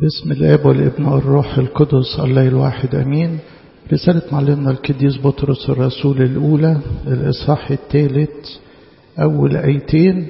بسم الاب والابن والروح القدس الله الواحد امين رسالة معلمنا القديس بطرس الرسول الاولى الاصحاح الثالث اول ايتين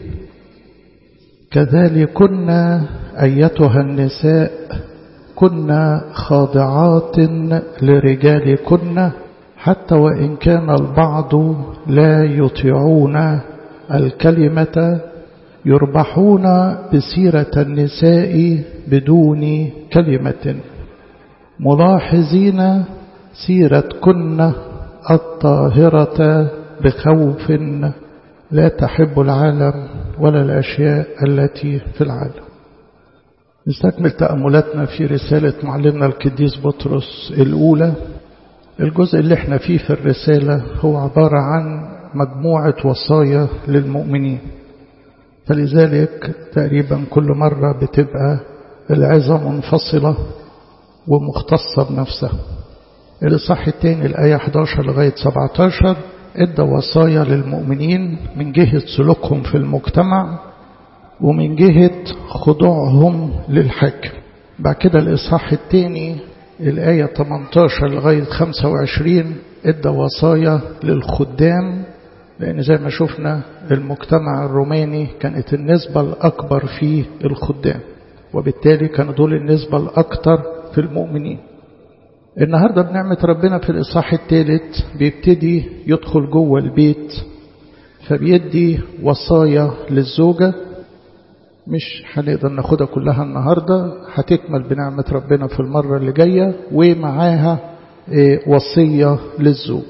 كذلك كنا ايتها النساء كنا خاضعات لرجالكن حتى وان كان البعض لا يطيعون الكلمه يربحون بسيرة النساء بدون كلمة ملاحظين سيرتكن الطاهرة بخوف لا تحب العالم ولا الأشياء التي في العالم نستكمل تأملاتنا في رسالة معلمنا القديس بطرس الأولى الجزء اللي احنا فيه في الرسالة هو عبارة عن مجموعة وصايا للمؤمنين فلذلك تقريبا كل مرة بتبقى العظة منفصلة ومختصة بنفسها الإصحاح الثاني الآية 11 لغاية 17 ادى وصايا للمؤمنين من جهة سلوكهم في المجتمع ومن جهة خضوعهم للحاكم بعد كده الإصحاح الثاني الآية 18 لغاية 25 ادى وصايا للخدام لأن زي ما شفنا المجتمع الروماني كانت النسبة الأكبر فيه الخدام وبالتالي كانوا دول النسبة الأكثر في المؤمنين النهاردة بنعمة ربنا في الإصحاح الثالث بيبتدي يدخل جوه البيت فبيدي وصايا للزوجة مش هنقدر ناخدها كلها النهاردة هتكمل بنعمة ربنا في المرة اللي جاية ومعاها وصية للزوج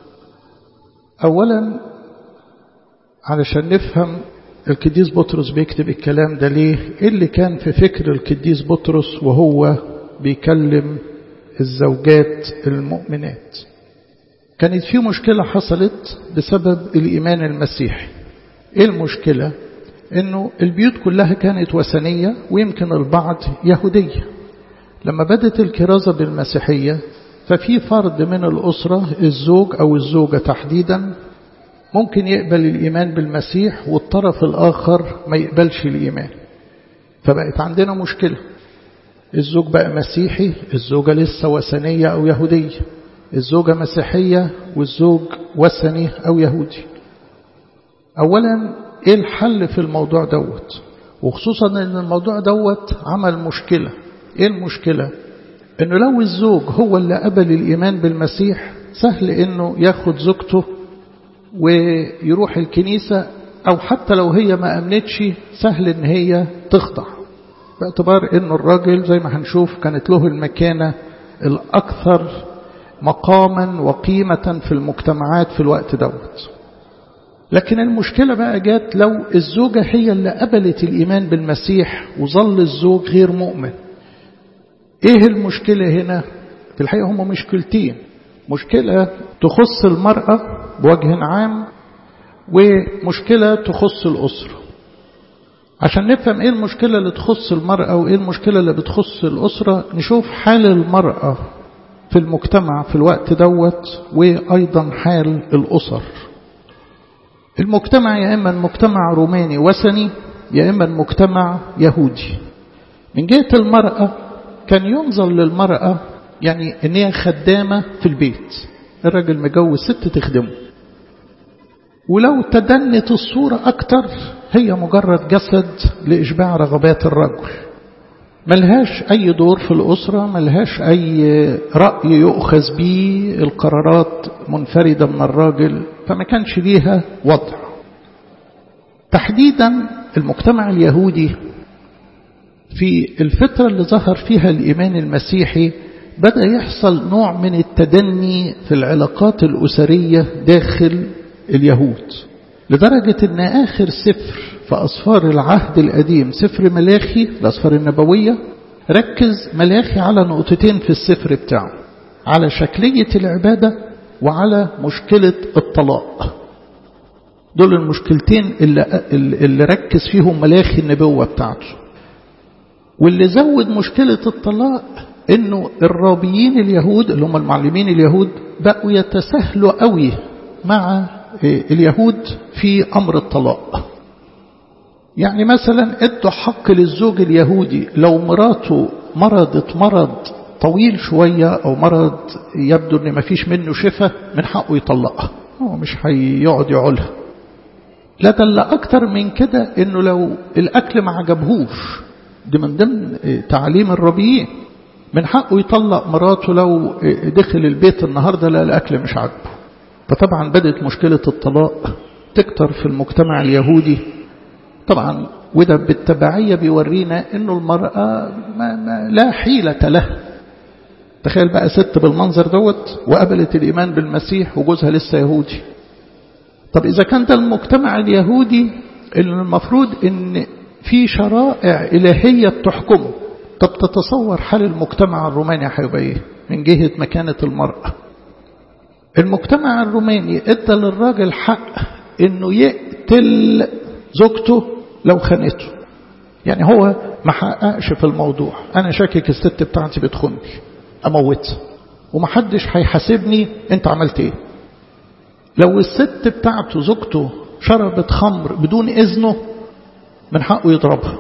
أولا علشان نفهم القديس بطرس بيكتب الكلام ده ليه ايه اللي كان في فكر القديس بطرس وهو بيكلم الزوجات المؤمنات كانت في مشكلة حصلت بسبب الإيمان المسيحي ايه المشكلة انه البيوت كلها كانت وثنية ويمكن البعض يهودية لما بدت الكرازة بالمسيحية ففي فرد من الأسرة الزوج أو الزوجة تحديدا ممكن يقبل الإيمان بالمسيح والطرف الآخر ما يقبلش الإيمان فبقت عندنا مشكلة الزوج بقى مسيحي الزوجة لسه وثنية أو يهودية الزوجة مسيحية والزوج وثني أو يهودي أولا إيه الحل في الموضوع دوت وخصوصا أن الموضوع دوت عمل مشكلة إيه المشكلة أنه لو الزوج هو اللي قبل الإيمان بالمسيح سهل أنه ياخد زوجته ويروح الكنيسة أو حتى لو هي ما أمنتش سهل إن هي تخضع باعتبار إن الراجل زي ما هنشوف كانت له المكانة الأكثر مقاما وقيمة في المجتمعات في الوقت دوت لكن المشكلة بقى جات لو الزوجة هي اللي قبلت الإيمان بالمسيح وظل الزوج غير مؤمن إيه المشكلة هنا في الحقيقة هم مشكلتين مشكلة تخص المرأة بوجه عام ومشكلة تخص الأسرة عشان نفهم ايه المشكلة اللي تخص المرأة وايه المشكلة اللي بتخص الأسرة نشوف حال المرأة في المجتمع في الوقت دوت وأيضا حال الأسر المجتمع يا إما مجتمع روماني وثني يا إما مجتمع يهودي من جهة المرأة كان ينظر للمرأة يعني ان هي خدامة في البيت الراجل مجوز ست تخدمه ولو تدنت الصورة أكتر هي مجرد جسد لإشباع رغبات الرجل ملهاش أي دور في الأسرة ملهاش أي رأي يؤخذ به القرارات منفردة من الراجل فما كانش ليها وضع تحديدا المجتمع اليهودي في الفترة اللي ظهر فيها الإيمان المسيحي بدأ يحصل نوع من التدني في العلاقات الأسرية داخل اليهود لدرجة أن آخر سفر في أصفار العهد القديم سفر ملاخي الأصفار النبوية ركز ملاخي على نقطتين في السفر بتاعه على شكلية العبادة وعلى مشكلة الطلاق دول المشكلتين اللي, اللي ركز فيهم ملاخي النبوة بتاعته واللي زود مشكلة الطلاق انه الرابيين اليهود اللي هم المعلمين اليهود بقوا يتساهلوا قوي مع اليهود في امر الطلاق يعني مثلا ادوا حق للزوج اليهودي لو مراته مرضت مرض طويل شوية أو مرض يبدو أن مفيش منه شفاء من حقه يطلقها هو مش هيقعد يعولها لا ده اللي أكتر من كده أنه لو الأكل ما عجبهوش دي من ضمن تعليم الربيين من حقه يطلق مراته لو دخل البيت النهاردة لا الأكل مش عاجبه فطبعا بدأت مشكلة الطلاق تكتر في المجتمع اليهودي طبعا وده بالتبعية بيورينا انه المرأة ما ما لا حيلة لها تخيل بقى ست بالمنظر دوت وقبلت الإيمان بالمسيح وجوزها لسه يهودي طب إذا كان ده المجتمع اليهودي اللي المفروض ان في شرائع إلهية بتحكمه طب تتصور حال المجتمع الروماني هيبقى ايه من جهة مكانة المرأة المجتمع الروماني ادى للراجل حق انه يقتل زوجته لو خانته يعني هو ما حققش في الموضوع انا شاكك الست بتاعتي بتخني اموتها ومحدش هيحاسبني انت عملت ايه لو الست بتاعته زوجته شربت خمر بدون اذنه من حقه يضربها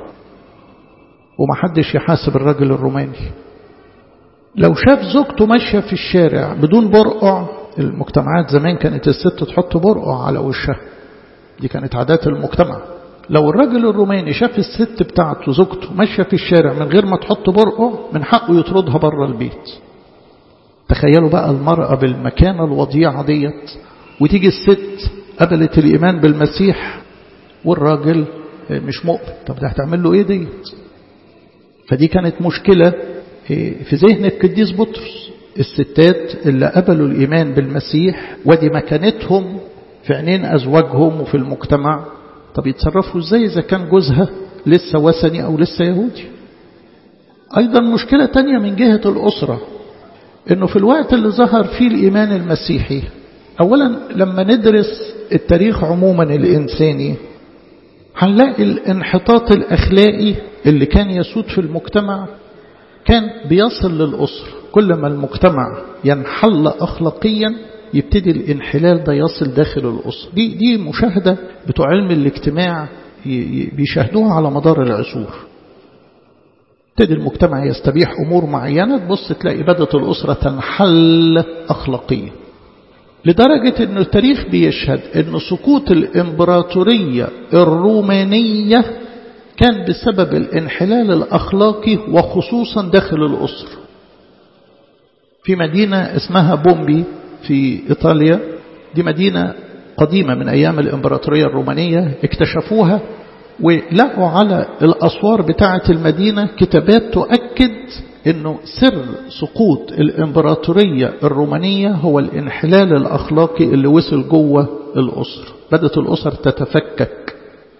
ومحدش يحاسب الراجل الروماني لو شاف زوجته ماشية في الشارع بدون برقع المجتمعات زمان كانت الست تحط برقع على وشها دي كانت عادات المجتمع لو الراجل الروماني شاف الست بتاعته زوجته ماشية في الشارع من غير ما تحط برقع من حقه يطردها بره البيت تخيلوا بقى المرأة بالمكانة الوضيعة ديت وتيجي الست قبلت الإيمان بالمسيح والراجل مش مؤمن طب ده هتعمل له ايه ديت فدي كانت مشكلة في ذهن القديس بطرس الستات اللي قبلوا الإيمان بالمسيح ودي مكانتهم في عينين أزواجهم وفي المجتمع طب يتصرفوا ازاي إذا كان جوزها لسه وثني أو لسه يهودي أيضا مشكلة تانية من جهة الأسرة إنه في الوقت اللي ظهر فيه الإيمان المسيحي أولا لما ندرس التاريخ عموما الإنساني هنلاقي الانحطاط الأخلاقي اللي كان يسود في المجتمع كان بيصل للأسرة كل ما المجتمع ينحل أخلاقيا يبتدي الانحلال ده يصل داخل الأسرة دي, دي مشاهدة بتوع علم الاجتماع بيشاهدوها على مدار العصور ابتدي المجتمع يستبيح أمور معينة تبص تلاقي بدأت الأسرة تنحل أخلاقيا لدرجة أن التاريخ بيشهد أن سقوط الإمبراطورية الرومانية كان بسبب الانحلال الأخلاقي وخصوصا داخل الأسرة في مدينة اسمها بومبي في إيطاليا دي مدينة قديمة من أيام الإمبراطورية الرومانية اكتشفوها ولقوا على الأسوار بتاعة المدينة كتابات تؤكد أنه سر سقوط الإمبراطورية الرومانية هو الانحلال الأخلاقي اللي وصل جوه الأسر بدأت الأسر تتفكك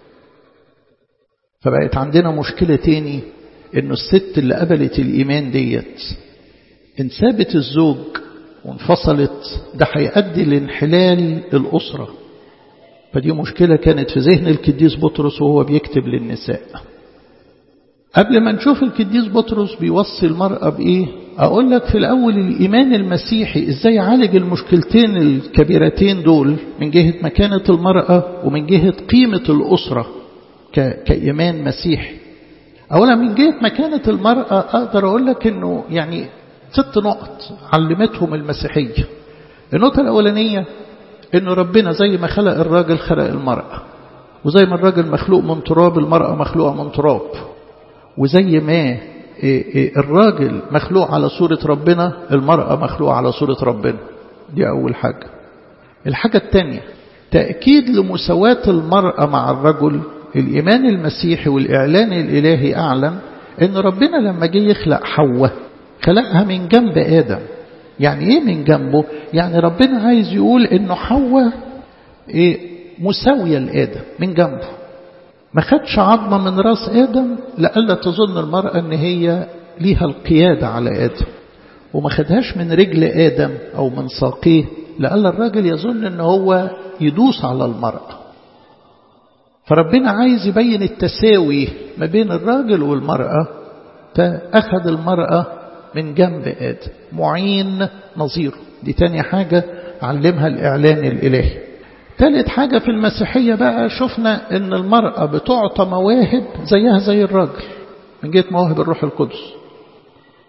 فبقت عندنا مشكلة تاني أنه الست اللي قبلت الإيمان ديت إن سابت الزوج وانفصلت ده هيؤدي لانحلال الأسرة فدي مشكلة كانت في ذهن القديس بطرس وهو بيكتب للنساء قبل ما نشوف القديس بطرس بيوصي المرأة بإيه أقول لك في الأول الإيمان المسيحي إزاي يعالج المشكلتين الكبيرتين دول من جهة مكانة المرأة ومن جهة قيمة الأسرة كإيمان مسيحي أولا من جهة مكانة المرأة أقدر أقول لك أنه يعني ست نقط علمتهم المسيحية النقطة الأولانية أنه ربنا زي ما خلق الراجل خلق المرأة وزي ما الراجل مخلوق من تراب المرأة مخلوقة من تراب وزي ما الراجل مخلوق على صورة ربنا المرأة مخلوقة على صورة ربنا دي أول حاجة الحاجة الثانية تأكيد لمساواة المرأة مع الرجل الإيمان المسيحي والإعلان الإلهي أعلن أن ربنا لما جه يخلق حواء خلقها من جنب آدم يعني إيه من جنبه يعني ربنا عايز يقول أنه حواء إيه مساوية لآدم من جنبه ما خدش عظمة من راس آدم لألا تظن المرأة أن هي ليها القيادة على آدم وما خدهاش من رجل آدم أو من ساقيه لألا الراجل يظن أن هو يدوس على المرأة فربنا عايز يبين التساوي ما بين الراجل والمرأة فأخذ المرأة من جنب آدم معين نظيره دي تاني حاجة علمها الإعلان الإلهي ثالث حاجة في المسيحية بقى شفنا ان المرأة بتعطى مواهب زيها زي الراجل من جهة مواهب الروح القدس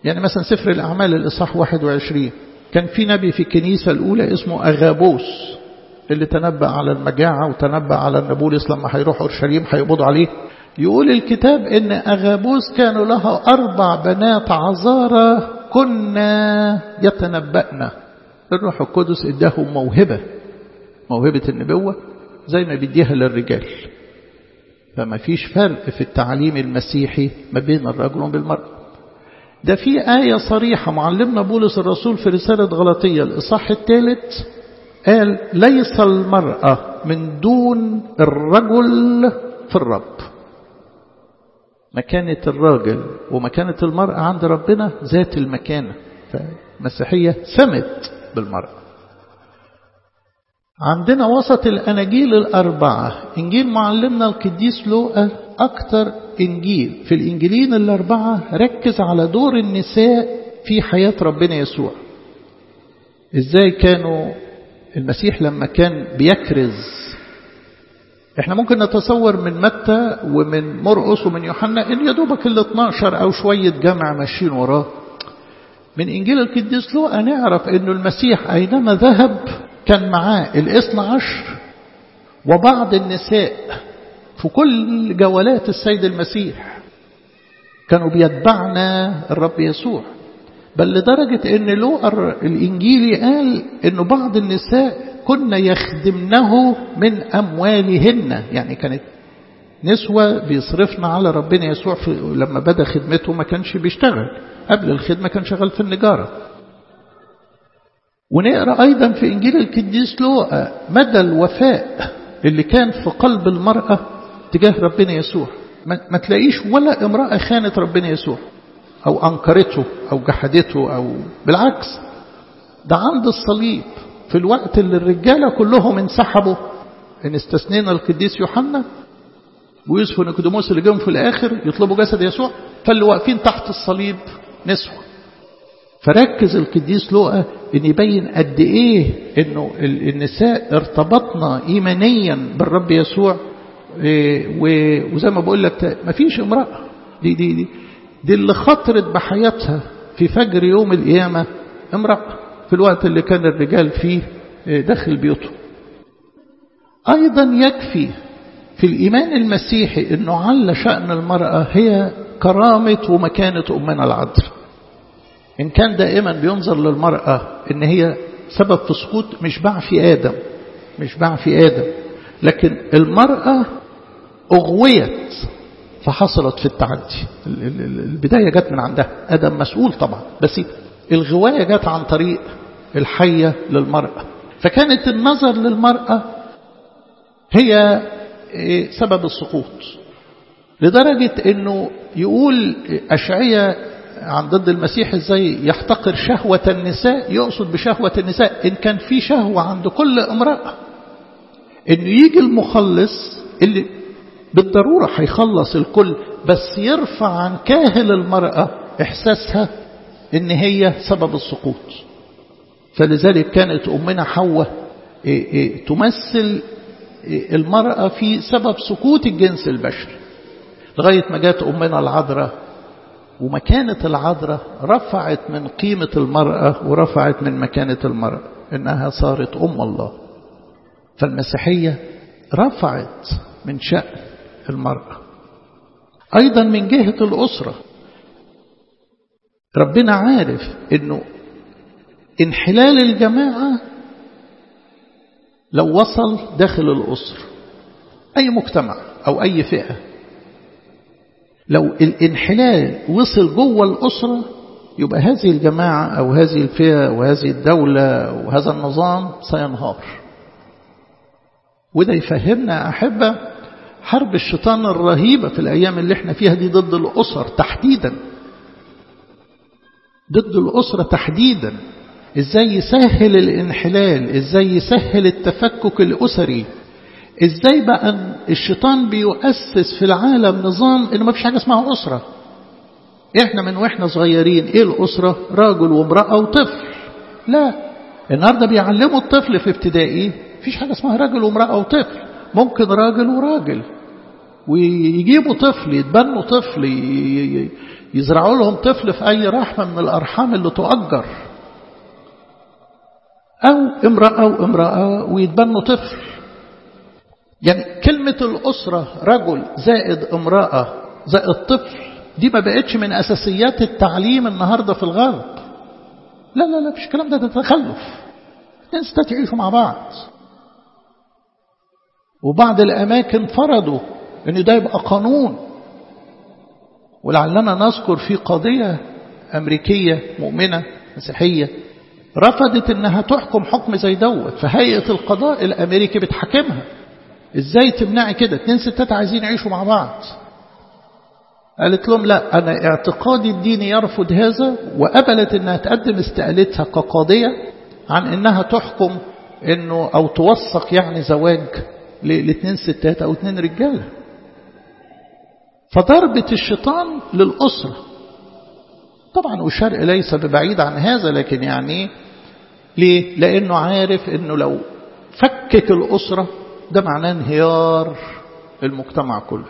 يعني مثلا سفر الأعمال الإصحاح 21 كان في نبي في الكنيسة الأولى اسمه أغابوس اللي تنبأ على المجاعة وتنبأ على النبولس لما هيروح أورشليم هيقبضوا عليه يقول الكتاب إن أغابوس كانوا له أربع بنات عذارى كنا يتنبأنا الروح القدس اداهم موهبة موهبة النبوة زي ما بيديها للرجال فما فيش فرق في التعليم المسيحي ما بين الرجل وبالمرأة ده في آية صريحة معلمنا بولس الرسول في رسالة غلطية الإصحاح الثالث قال ليس المرأة من دون الرجل في الرب مكانة الراجل ومكانة المرأة عند ربنا ذات المكانة فالمسيحية سمت بالمرأة عندنا وسط الأناجيل الأربعة إنجيل معلمنا القديس لوقا أكتر إنجيل في الإنجيلين الأربعة ركز على دور النساء في حياة ربنا يسوع إزاي كانوا المسيح لما كان بيكرز احنا ممكن نتصور من متى ومن مرقس ومن يوحنا ان يدوبك ال 12 او شوية جمع ماشيين وراه من انجيل القديس لوقا نعرف انه المسيح اينما ذهب كان معاه الاثنى عشر وبعض النساء في كل جولات السيد المسيح كانوا بيتبعنا الرب يسوع بل لدرجة ان لوقا الانجيلي قال انه بعض النساء كنا يخدمنه من اموالهن يعني كانت نسوة بيصرفنا على ربنا يسوع في لما بدأ خدمته ما كانش بيشتغل قبل الخدمة كان شغال في النجارة ونقرأ أيضا في إنجيل القديس لوقا مدى الوفاء اللي كان في قلب المرأة تجاه ربنا يسوع ما تلاقيش ولا امرأة خانت ربنا يسوع أو أنكرته أو جحدته أو بالعكس ده عند الصليب في الوقت اللي الرجالة كلهم انسحبوا إن استثنينا القديس يوحنا ويوسف ونيكوديموس اللي جم في الآخر يطلبوا جسد يسوع فاللي واقفين تحت الصليب نسوة فركز القديس لوقا ان يبين قد ايه انه النساء ارتبطنا ايمانيا بالرب يسوع وزي ما بقول لك ما فيش امرأة دي, دي, دي, دي اللي خطرت بحياتها في فجر يوم القيامة امرأة في الوقت اللي كان الرجال فيه داخل بيوته أيضا يكفي في الإيمان المسيحي أنه عل شأن المرأة هي كرامة ومكانة أمنا العذراء إن كان دائما بينظر للمرأة إن هي سبب في سقوط مش باع في آدم مش باع في آدم لكن المرأة أغويت فحصلت في التعدي البداية جت من عندها آدم مسؤول طبعا بس الغواية جت عن طريق الحية للمرأة فكانت النظر للمرأة هي سبب السقوط لدرجة انه يقول أشعية عن ضد المسيح ازاي يحتقر شهوة النساء يقصد بشهوة النساء ان كان في شهوة عند كل امرأة انه يجي المخلص اللي بالضرورة هيخلص الكل بس يرفع عن كاهل المرأة احساسها ان هي سبب السقوط فلذلك كانت امنا حواء تمثل المرأة في سبب سقوط الجنس البشري لغاية ما جات أمنا العذراء ومكانة العذراء رفعت من قيمة المرأة ورفعت من مكانة المرأة إنها صارت أم الله فالمسيحية رفعت من شأن المرأة أيضا من جهة الأسرة ربنا عارف إنه انحلال الجماعة لو وصل داخل الأسر أي مجتمع أو أي فئة لو الانحلال وصل جوه الأسرة يبقى هذه الجماعة أو هذه الفئة وهذه الدولة وهذا النظام سينهار وده يفهمنا أحبة حرب الشيطان الرهيبة في الأيام اللي احنا فيها دي ضد الأسر تحديدا ضد الأسرة تحديدا ازاي يسهل الانحلال ازاي يسهل التفكك الأسري ازاي بقى الشيطان بيؤسس في العالم نظام انه ما فيش حاجة اسمها أسرة احنا من واحنا صغيرين ايه الأسرة راجل وامرأة وطفل لا النهاردة بيعلموا الطفل في ابتدائي فيش حاجة اسمها راجل وامرأة وطفل ممكن راجل وراجل ويجيبوا طفل يتبنوا طفل يزرعوا لهم طفل في أي رحمة من الأرحام اللي تؤجر أو امرأة وامرأة ويتبنوا طفل يعني كلمة الأسرة رجل زائد امرأة زائد طفل دي ما بقتش من أساسيات التعليم النهاردة في الغرب لا لا لا مش الكلام ده ده تخلف الناس تعيشوا مع بعض وبعض الأماكن فرضوا أن ده يبقى قانون ولعلنا نذكر في قضية أمريكية مؤمنة مسيحية رفضت أنها تحكم حكم زي دوت فهيئة القضاء الأمريكي بتحكمها إزاي تمنعي كده اتنين ستات عايزين يعيشوا مع بعض قالت لهم لا أنا اعتقادي الديني يرفض هذا وقبلت أنها تقدم استقالتها كقاضية عن أنها تحكم أنه أو توثق يعني زواج لاثنين ستات أو اثنين رجالة فضربة الشيطان للأسرة طبعا والشرق ليس ببعيد عن هذا لكن يعني ليه؟ لأنه عارف أنه لو فكك الأسرة ده معناه انهيار المجتمع كله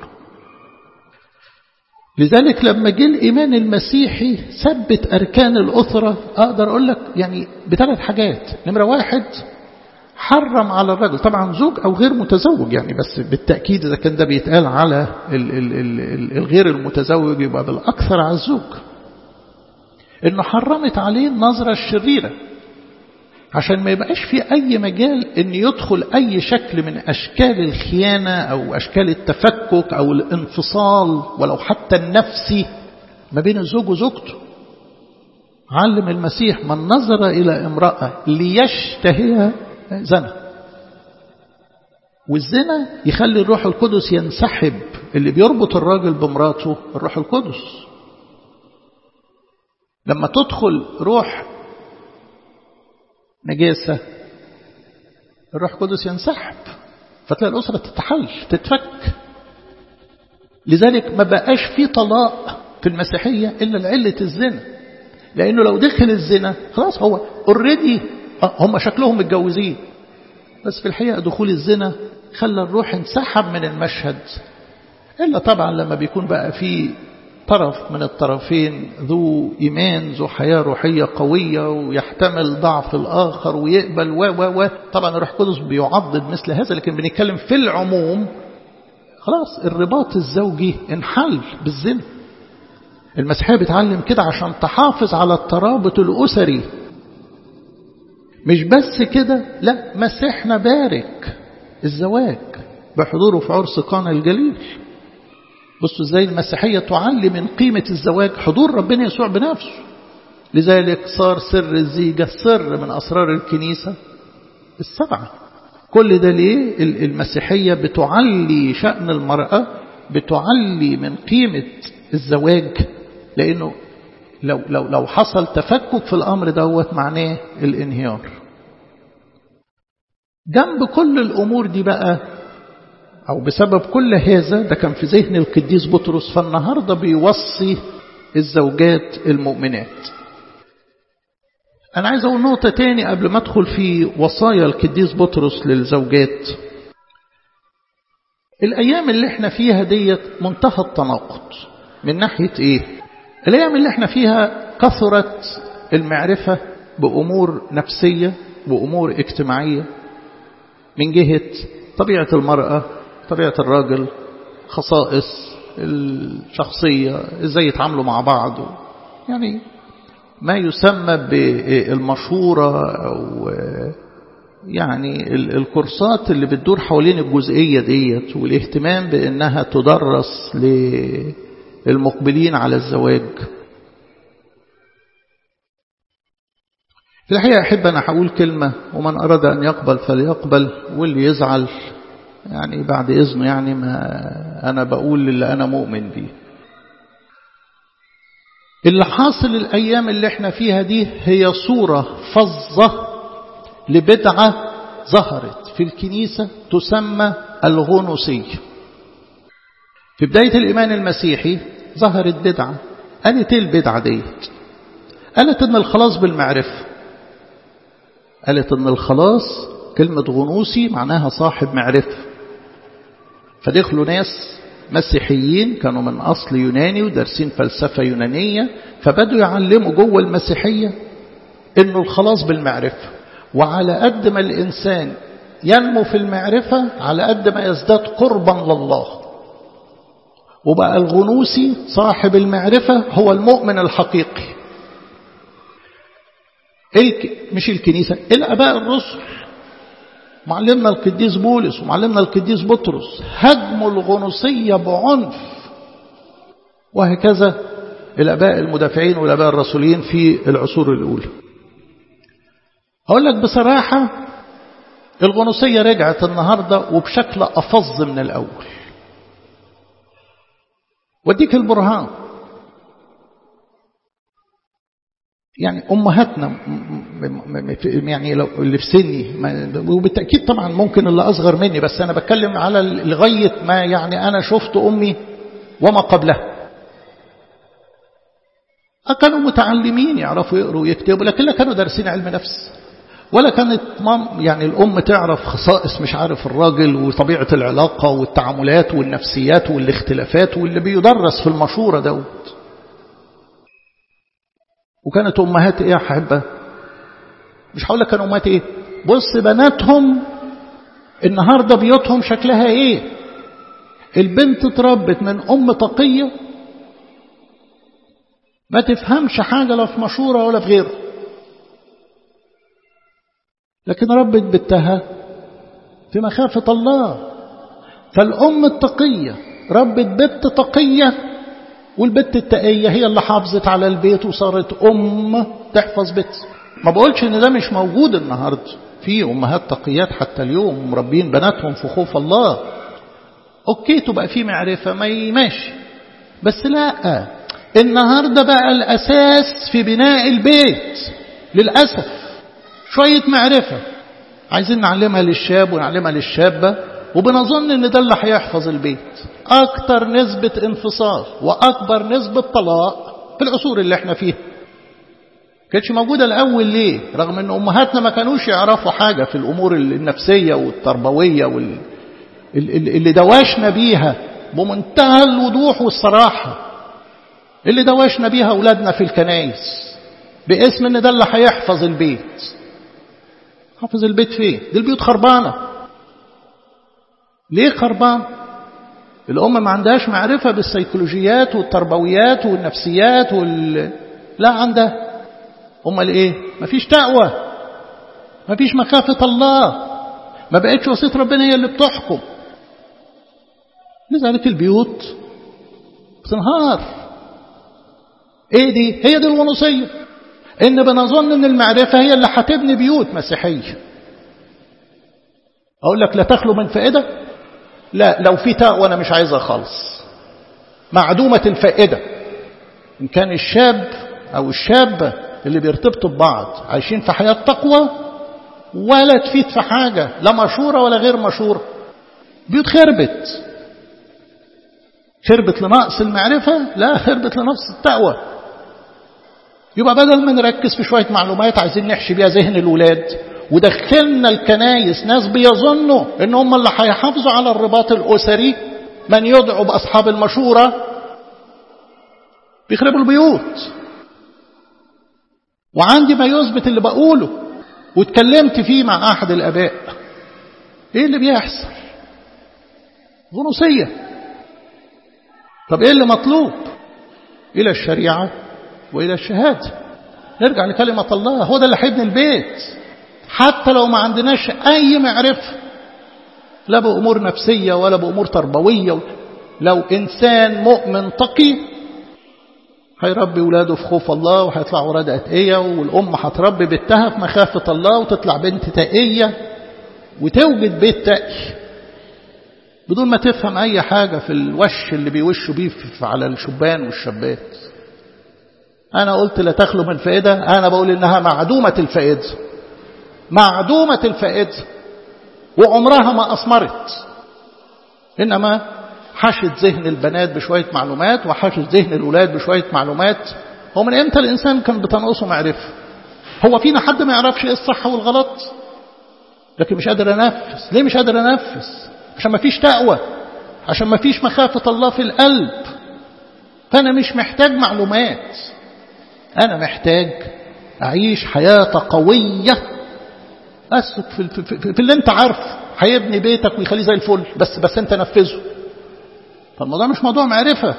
لذلك لما جه الإيمان المسيحي ثبت أركان الأسرة أقدر أقول لك يعني بثلاث حاجات نمرة واحد حرم على الرجل طبعا زوج أو غير متزوج يعني بس بالتأكيد إذا كان ده بيتقال على ال ال ال الغير المتزوج يبقى بالأكثر على الزوج إنه حرمت عليه النظرة الشريرة عشان ما يبقاش في أي مجال إن يدخل أي شكل من أشكال الخيانة أو أشكال التفكك أو الانفصال ولو حتى النفسي ما بين الزوج وزوجته علم المسيح من نظر إلى امرأة ليشتهيها زنا والزنا يخلي الروح القدس ينسحب اللي بيربط الراجل بمراته الروح القدس لما تدخل روح نجاسة الروح القدس ينسحب فتلاقي الأسرة تتحل تتفك لذلك ما بقاش في طلاق في المسيحية إلا لعلة الزنا لأنه لو دخل الزنا خلاص هو اوريدي هم شكلهم متجوزين بس في الحقيقة دخول الزنا خلى الروح انسحب من المشهد إلا طبعا لما بيكون بقى في طرف من الطرفين ذو إيمان ذو حياة روحية قوية ويحتمل ضعف الآخر ويقبل و و و طبعا الروح القدس بيعضد مثل هذا لكن بنتكلم في العموم خلاص الرباط الزوجي انحل بالزنا المسيحية بتعلم كده عشان تحافظ على الترابط الأسري مش بس كده لا مسيحنا بارك الزواج بحضوره في عرس قانا الجليل بصوا ازاي المسيحية تعلي من قيمة الزواج حضور ربنا يسوع بنفسه لذلك صار سر الزيجة سر من أسرار الكنيسة السبعة كل ده ليه المسيحية بتعلي شأن المرأة بتعلي من قيمة الزواج لأنه لو, لو, لو حصل تفكك في الأمر دوت معناه الانهيار جنب كل الأمور دي بقى أو بسبب كل هذا ده كان في ذهن القديس بطرس فالنهاردة بيوصي الزوجات المؤمنات أنا عايز أقول نقطة تاني قبل ما أدخل في وصايا القديس بطرس للزوجات الأيام اللي احنا فيها ديت منتهى التناقض من ناحية إيه الأيام اللي احنا فيها كثرت المعرفة بأمور نفسية وأمور اجتماعية من جهة طبيعة المرأة طبيعة الراجل خصائص الشخصية ازاي يتعاملوا مع بعض يعني ما يسمى بالمشورة أو يعني الكورسات اللي بتدور حوالين الجزئية ديت والاهتمام بأنها تدرس للمقبلين على الزواج في الحقيقة أحب أنا هقول كلمة ومن أراد أن يقبل فليقبل واللي يزعل يعني بعد إذنه يعني ما أنا بقول اللي أنا مؤمن بيه اللي حاصل الأيام اللي احنا فيها دي هي صورة فظة لبدعة ظهرت في الكنيسة تسمى الغنوصية في بداية الإيمان المسيحي ظهرت بدعة قالت ايه البدعة ديت قالت ان الخلاص بالمعرفة قالت ان الخلاص كلمة غنوصي معناها صاحب معرفة فدخلوا ناس مسيحيين كانوا من أصل يوناني ودارسين فلسفة يونانية فبدوا يعلموا جوه المسيحية إنه الخلاص بالمعرفة وعلى قد ما الإنسان ينمو في المعرفة على قد ما يزداد قربا لله وبقى الغنوسي صاحب المعرفة هو المؤمن الحقيقي الك... مش الكنيسة الأباء الرسل معلمنا القديس بولس ومعلمنا القديس بطرس هجموا الغنوصية بعنف وهكذا الأباء المدافعين والأباء الرسولين في العصور الأولى أقول لك بصراحة الغنوصية رجعت النهاردة وبشكل أفظ من الأول وديك البرهان يعني أمهاتنا يعني لو اللي في سني وبالتأكيد طبعا ممكن اللي أصغر مني بس أنا بتكلم على لغاية ما يعني أنا شفت أمي وما قبلها كانوا متعلمين يعرفوا يقروا ويكتبوا لكن لا كانوا دارسين علم نفس ولا كانت مام يعني الأم تعرف خصائص مش عارف الراجل وطبيعة العلاقة والتعاملات والنفسيات والاختلافات واللي بيدرس في المشورة دوت وكانت أمهات إيه يا حبة مش هقول لك كانوا أمهات إيه بص بناتهم النهاردة بيوتهم شكلها إيه البنت اتربت من أم تقية ما تفهمش حاجة لا في مشورة ولا في غيره لكن ربت بنتها في مخافة الله فالأم التقية ربت بنت تقية والبت التقية هي اللي حافظت على البيت وصارت أم تحفظ بيت ما بقولش إن ده مش موجود النهاردة في أمهات تقيات حتى اليوم مربين بناتهم في خوف الله أوكي تبقى في معرفة ما ماشي بس لا النهاردة بقى الأساس في بناء البيت للأسف شوية معرفة عايزين نعلمها للشاب ونعلمها للشابة وبنظن ان ده اللي هيحفظ البيت اكتر نسبة انفصال واكبر نسبة طلاق في العصور اللي احنا فيها كانتش موجودة الاول ليه رغم ان امهاتنا ما كانوش يعرفوا حاجة في الامور النفسية والتربوية وال... اللي دواشنا بيها بمنتهى الوضوح والصراحة اللي دواشنا بيها اولادنا في الكنايس باسم ان ده اللي هيحفظ البيت حافظ البيت فين دي البيوت خربانه ليه خربان الأم ما عندهاش معرفة بالسيكولوجيات والتربويات والنفسيات وال... لا عندها أمال إيه ما فيش تقوى ما فيش مخافة الله ما بقتش وصية ربنا هي اللي بتحكم لذلك البيوت بتنهار ايه دي هي دي الونصية ان بنظن ان المعرفة هي اللي هتبني بيوت مسيحية اقول لك لا تخلو من فائدة لا لو في تقوى انا مش عايزها خالص معدومة الفائدة ان كان الشاب او الشابة اللي بيرتبطوا ببعض عايشين في حياة تقوى ولا تفيد في حاجة لا مشورة ولا غير مشورة بيوت خربت خربت لنقص المعرفة لا خربت لنقص التقوى يبقى بدل ما نركز في شوية معلومات عايزين نحشي بيها ذهن الولاد ودخلنا الكنايس ناس بيظنوا ان هم اللي هيحافظوا على الرباط الأسري من يدعو بأصحاب المشورة بيخربوا البيوت وعندي ما يثبت اللي بقوله واتكلمت فيه مع أحد الأباء ايه اللي بيحصل غنوصية طب ايه اللي مطلوب الى الشريعة والى الشهادة نرجع لكلمة الله هو ده اللي هيبني البيت حتى لو ما عندناش اي معرفة لا بأمور نفسية ولا بأمور تربوية لو انسان مؤمن تقي هيربي ولاده في خوف الله وهيطلعوا ولاد أتقية والأم هتربي بنتها في مخافة الله وتطلع بنت تقية وتوجد بيت تقي بدون ما تفهم أي حاجة في الوش اللي بيوشوا بيه على الشبان والشابات أنا قلت لا تخلو من فائدة أنا بقول إنها معدومة الفائدة معدومة الفائدة وعمرها ما أثمرت إنما حشت ذهن البنات بشوية معلومات وحشت ذهن الأولاد بشوية معلومات هو من إمتى الإنسان كان بتنقصه معرفة هو فينا حد ما يعرفش إيه الصح والغلط لكن مش قادر أنفس ليه مش قادر أنفس عشان ما فيش تقوى عشان ما فيش مخافة الله في القلب فأنا مش محتاج معلومات أنا محتاج أعيش حياة قوية أثق في, في, في, في اللي أنت عارفه هيبني بيتك ويخليه زي الفل بس بس أنت نفذه فالموضوع مش موضوع معرفة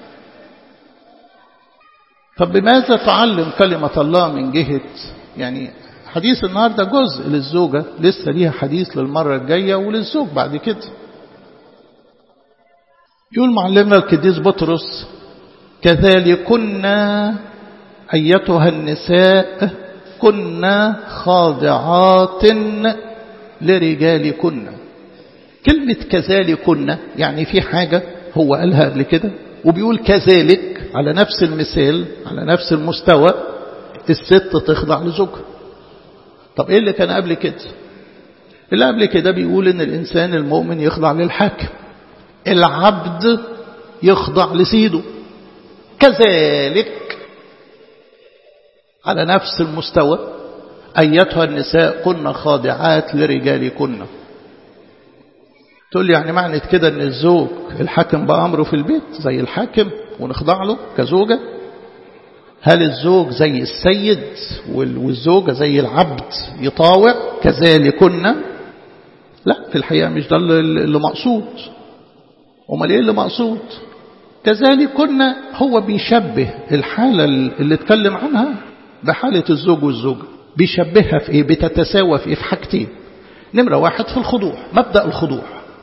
طب بماذا تعلم كلمة الله من جهة يعني حديث النهاردة جزء للزوجة لسه ليها حديث للمرة الجاية وللزوج بعد كده يقول معلمنا القديس بطرس كذلك كنا أيتها النساء كنا خاضعات لرجالكن كلمة كذلك كنا يعني في حاجة هو قالها قبل كده وبيقول كذلك على نفس المثال على نفس المستوى الست تخضع لزوجها طب ايه اللي كان قبل كده اللي قبل كده بيقول ان الانسان المؤمن يخضع للحاكم العبد يخضع لسيده كذلك على نفس المستوى أيتها النساء كن خاضعات لرجالكن تقول لي يعني معنى كده ان الزوج الحاكم بأمره في البيت زي الحاكم ونخضع له كزوجة هل الزوج زي السيد والزوجة زي العبد يطاوع كذلكن لا في الحقيقة مش ده اللي مقصود امال ايه اللي مقصود كذلكن هو بيشبه الحالة اللي اتكلم عنها بحالة الزوج والزوجة بيشبهها في ايه بتتساوى في ايه في حاجتين نمرة واحد في الخضوع مبدأ الخضوع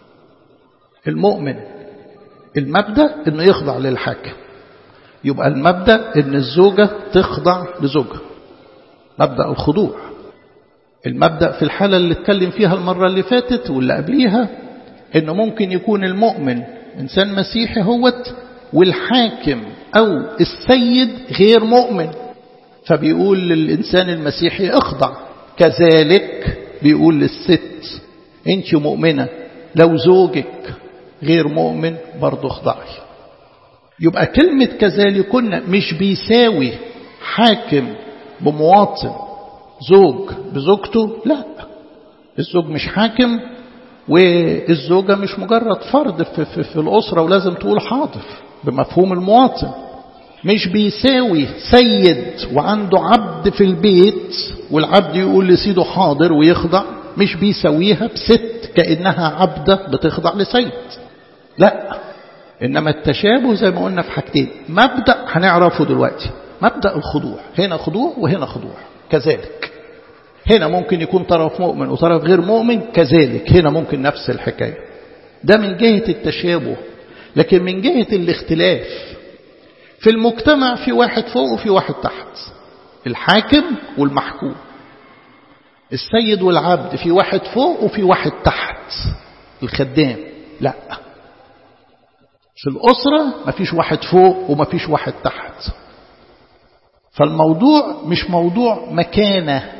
المؤمن المبدأ انه يخضع للحاكم يبقى المبدأ ان الزوجة تخضع لزوجها مبدأ الخضوع المبدأ في الحالة اللي اتكلم فيها المرة اللي فاتت واللي قبليها انه ممكن يكون المؤمن انسان مسيحي هوت والحاكم او السيد غير مؤمن فبيقول للإنسان المسيحي اخضع كذلك بيقول للست انت مؤمنة لو زوجك غير مؤمن برضه اخضعي يبقى كلمة كذلكن مش بيساوي حاكم بمواطن زوج بزوجته لا الزوج مش حاكم والزوجة مش مجرد فرد في, في, في الأسرة ولازم تقول حاضر بمفهوم المواطن مش بيساوي سيد وعنده عبد في البيت والعبد يقول لسيده حاضر ويخضع مش بيساويها بست كأنها عبدة بتخضع لسيد لا إنما التشابه زي ما قلنا في حاجتين مبدأ هنعرفه دلوقتي مبدأ الخضوع هنا خضوع وهنا خضوع كذلك هنا ممكن يكون طرف مؤمن وطرف غير مؤمن كذلك هنا ممكن نفس الحكاية ده من جهة التشابه لكن من جهة الاختلاف في المجتمع في واحد فوق وفي واحد تحت الحاكم والمحكوم السيد والعبد في واحد فوق وفي واحد تحت الخدام لا في الأسرة مفيش واحد فوق ومفيش واحد تحت فالموضوع مش موضوع مكانة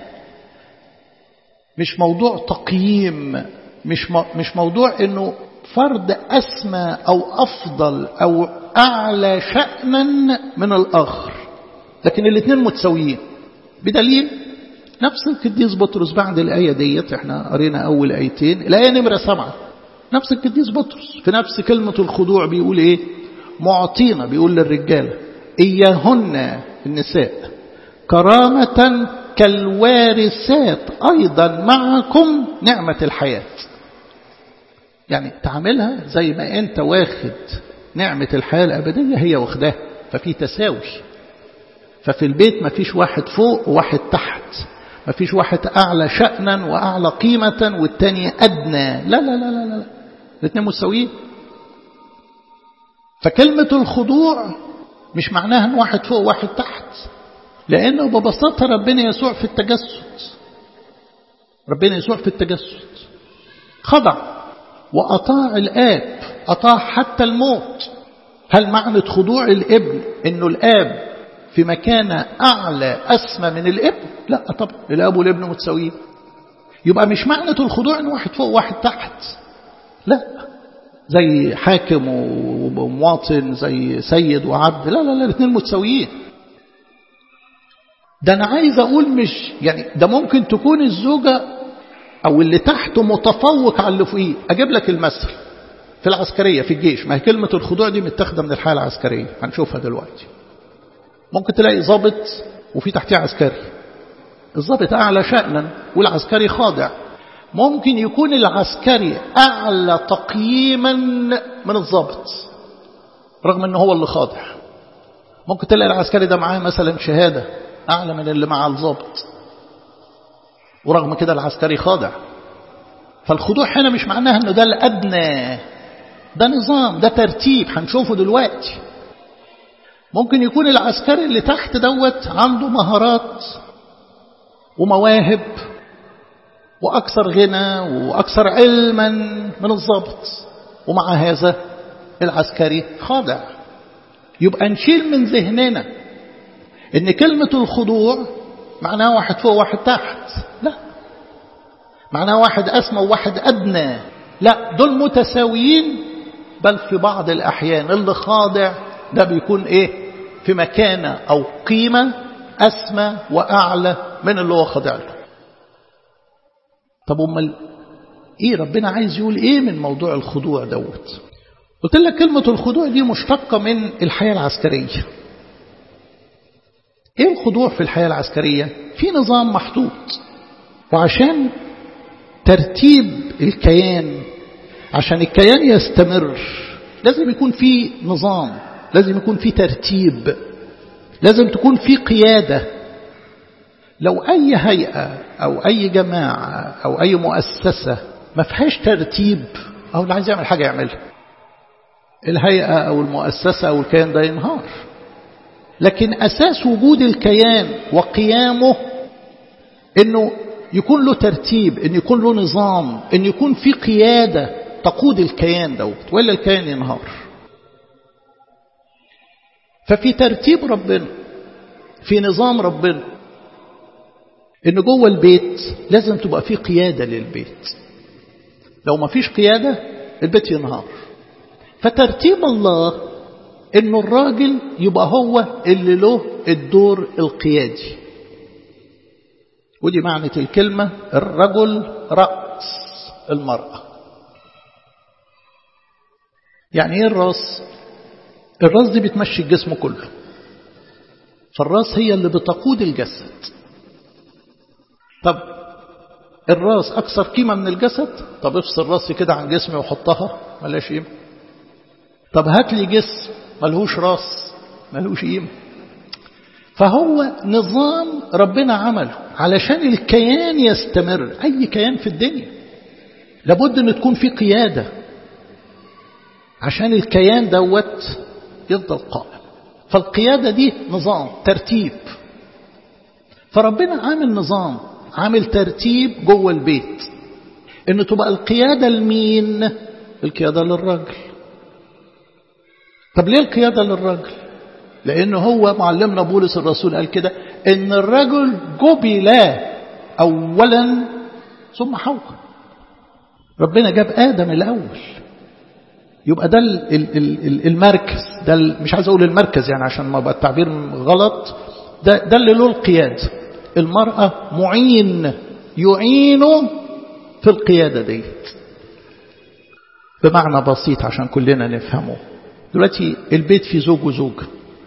مش موضوع تقييم مش مش موضوع انه فرد اسمى او افضل او اعلى شأنا من الاخر لكن الاثنين متساويين بدليل نفس القديس بطرس بعد الآية ديت احنا قرينا أول آيتين الآية نمرة سبعة نفس القديس بطرس في نفس كلمة الخضوع بيقول ايه معطينا بيقول للرجالة إياهن النساء كرامة كالوارثات أيضا معكم نعمة الحياة يعني تعاملها زي ما أنت واخد نعمة الحياة الأبدية هي واخداها ففي تساوي ففي البيت ما فيش واحد فوق وواحد تحت ما فيش واحد أعلى شأنا وأعلى قيمة والتاني أدنى لا لا لا لا لا الاثنين متساويين فكلمة الخضوع مش معناها ان واحد فوق وواحد تحت لأنه ببساطة ربنا يسوع في التجسد ربنا يسوع في التجسد خضع وأطاع الآب أطاع حتى الموت هل معنى خضوع الابن أنه الآب في مكانة أعلى أسمى من الابن لا طبعا الآب والابن متساويين يبقى مش معنى الخضوع أن واحد فوق وواحد تحت لا زي حاكم ومواطن زي سيد وعبد لا لا لا الاثنين متساويين ده أنا عايز أقول مش يعني ده ممكن تكون الزوجة أو اللي تحته متفوق على اللي فوقيه أجيب لك المثل في العسكرية في الجيش ما هي كلمة الخضوع دي متاخدة من الحالة العسكرية هنشوفها دلوقتي ممكن تلاقي ضابط وفي تحتيه عسكري الضابط أعلى شأنا والعسكري خاضع ممكن يكون العسكري أعلى تقييما من الضابط رغم أنه هو اللي خاضع ممكن تلاقي العسكري ده معاه مثلا شهادة أعلى من اللي مع الضابط ورغم كده العسكري خاضع فالخضوع هنا مش معناها أنه ده الأدنى ده نظام ده ترتيب هنشوفه دلوقتي ممكن يكون العسكري اللي تحت دوت عنده مهارات ومواهب وأكثر غنى وأكثر علما من الضابط ومع هذا العسكري خاضع يبقى نشيل من ذهننا ان كلمة الخضوع معناها واحد فوق واحد تحت لا معناها واحد أسمى وواحد أدنى لا دول متساويين بل في بعض الأحيان اللي خاضع ده بيكون إيه في مكانة أو قيمة أسمى وأعلى من اللي هو خاضع له طب أمال إيه ربنا عايز يقول إيه من موضوع الخضوع دوت قلت لك كلمة الخضوع دي مشتقة من الحياة العسكرية إيه الخضوع في الحياة العسكرية في نظام محطوط وعشان ترتيب الكيان عشان الكيان يستمر لازم يكون في نظام لازم يكون في ترتيب لازم تكون في قيادة لو أي هيئة أو أي جماعة أو أي مؤسسة ما فيهاش ترتيب أو اللي عايز يعمل حاجة يعملها الهيئة أو المؤسسة أو الكيان ده ينهار لكن أساس وجود الكيان وقيامه أنه يكون له ترتيب أن يكون له نظام أن يكون في قيادة تقود الكيان دوت وإلا الكيان ينهار ففي ترتيب ربنا في نظام ربنا ان جوه البيت لازم تبقى في قيادة للبيت لو ما فيش قيادة البيت ينهار فترتيب الله انه الراجل يبقى هو اللي له الدور القيادي ودي معنى الكلمة الرجل رأس المرأة يعني ايه الراس الراس دي بتمشي الجسم كله فالراس هي اللي بتقود الجسد طب الراس أكثر قيمة من الجسد طب افصل راسي كده عن جسمي وحطها ملاش قيمة طب هات لي جسم ملهوش راس ملهوش قيمة فهو نظام ربنا عمله علشان الكيان يستمر أي كيان في الدنيا لابد أن تكون في قيادة عشان الكيان دوت يفضل قائم فالقيادة دي نظام ترتيب فربنا عامل نظام عامل ترتيب جوه البيت ان تبقى القيادة لمين القيادة للراجل طب ليه القيادة للراجل لان هو معلمنا بولس الرسول قال كده ان الرجل جبل اولا ثم حواء ربنا جاب ادم الاول يبقى ده المركز ده مش عايز اقول المركز يعني عشان ما بقى التعبير غلط ده ده اللي له القياده المرأة معين يعينه في القيادة ديت بمعنى بسيط عشان كلنا نفهمه دلوقتي البيت فيه زوج وزوجة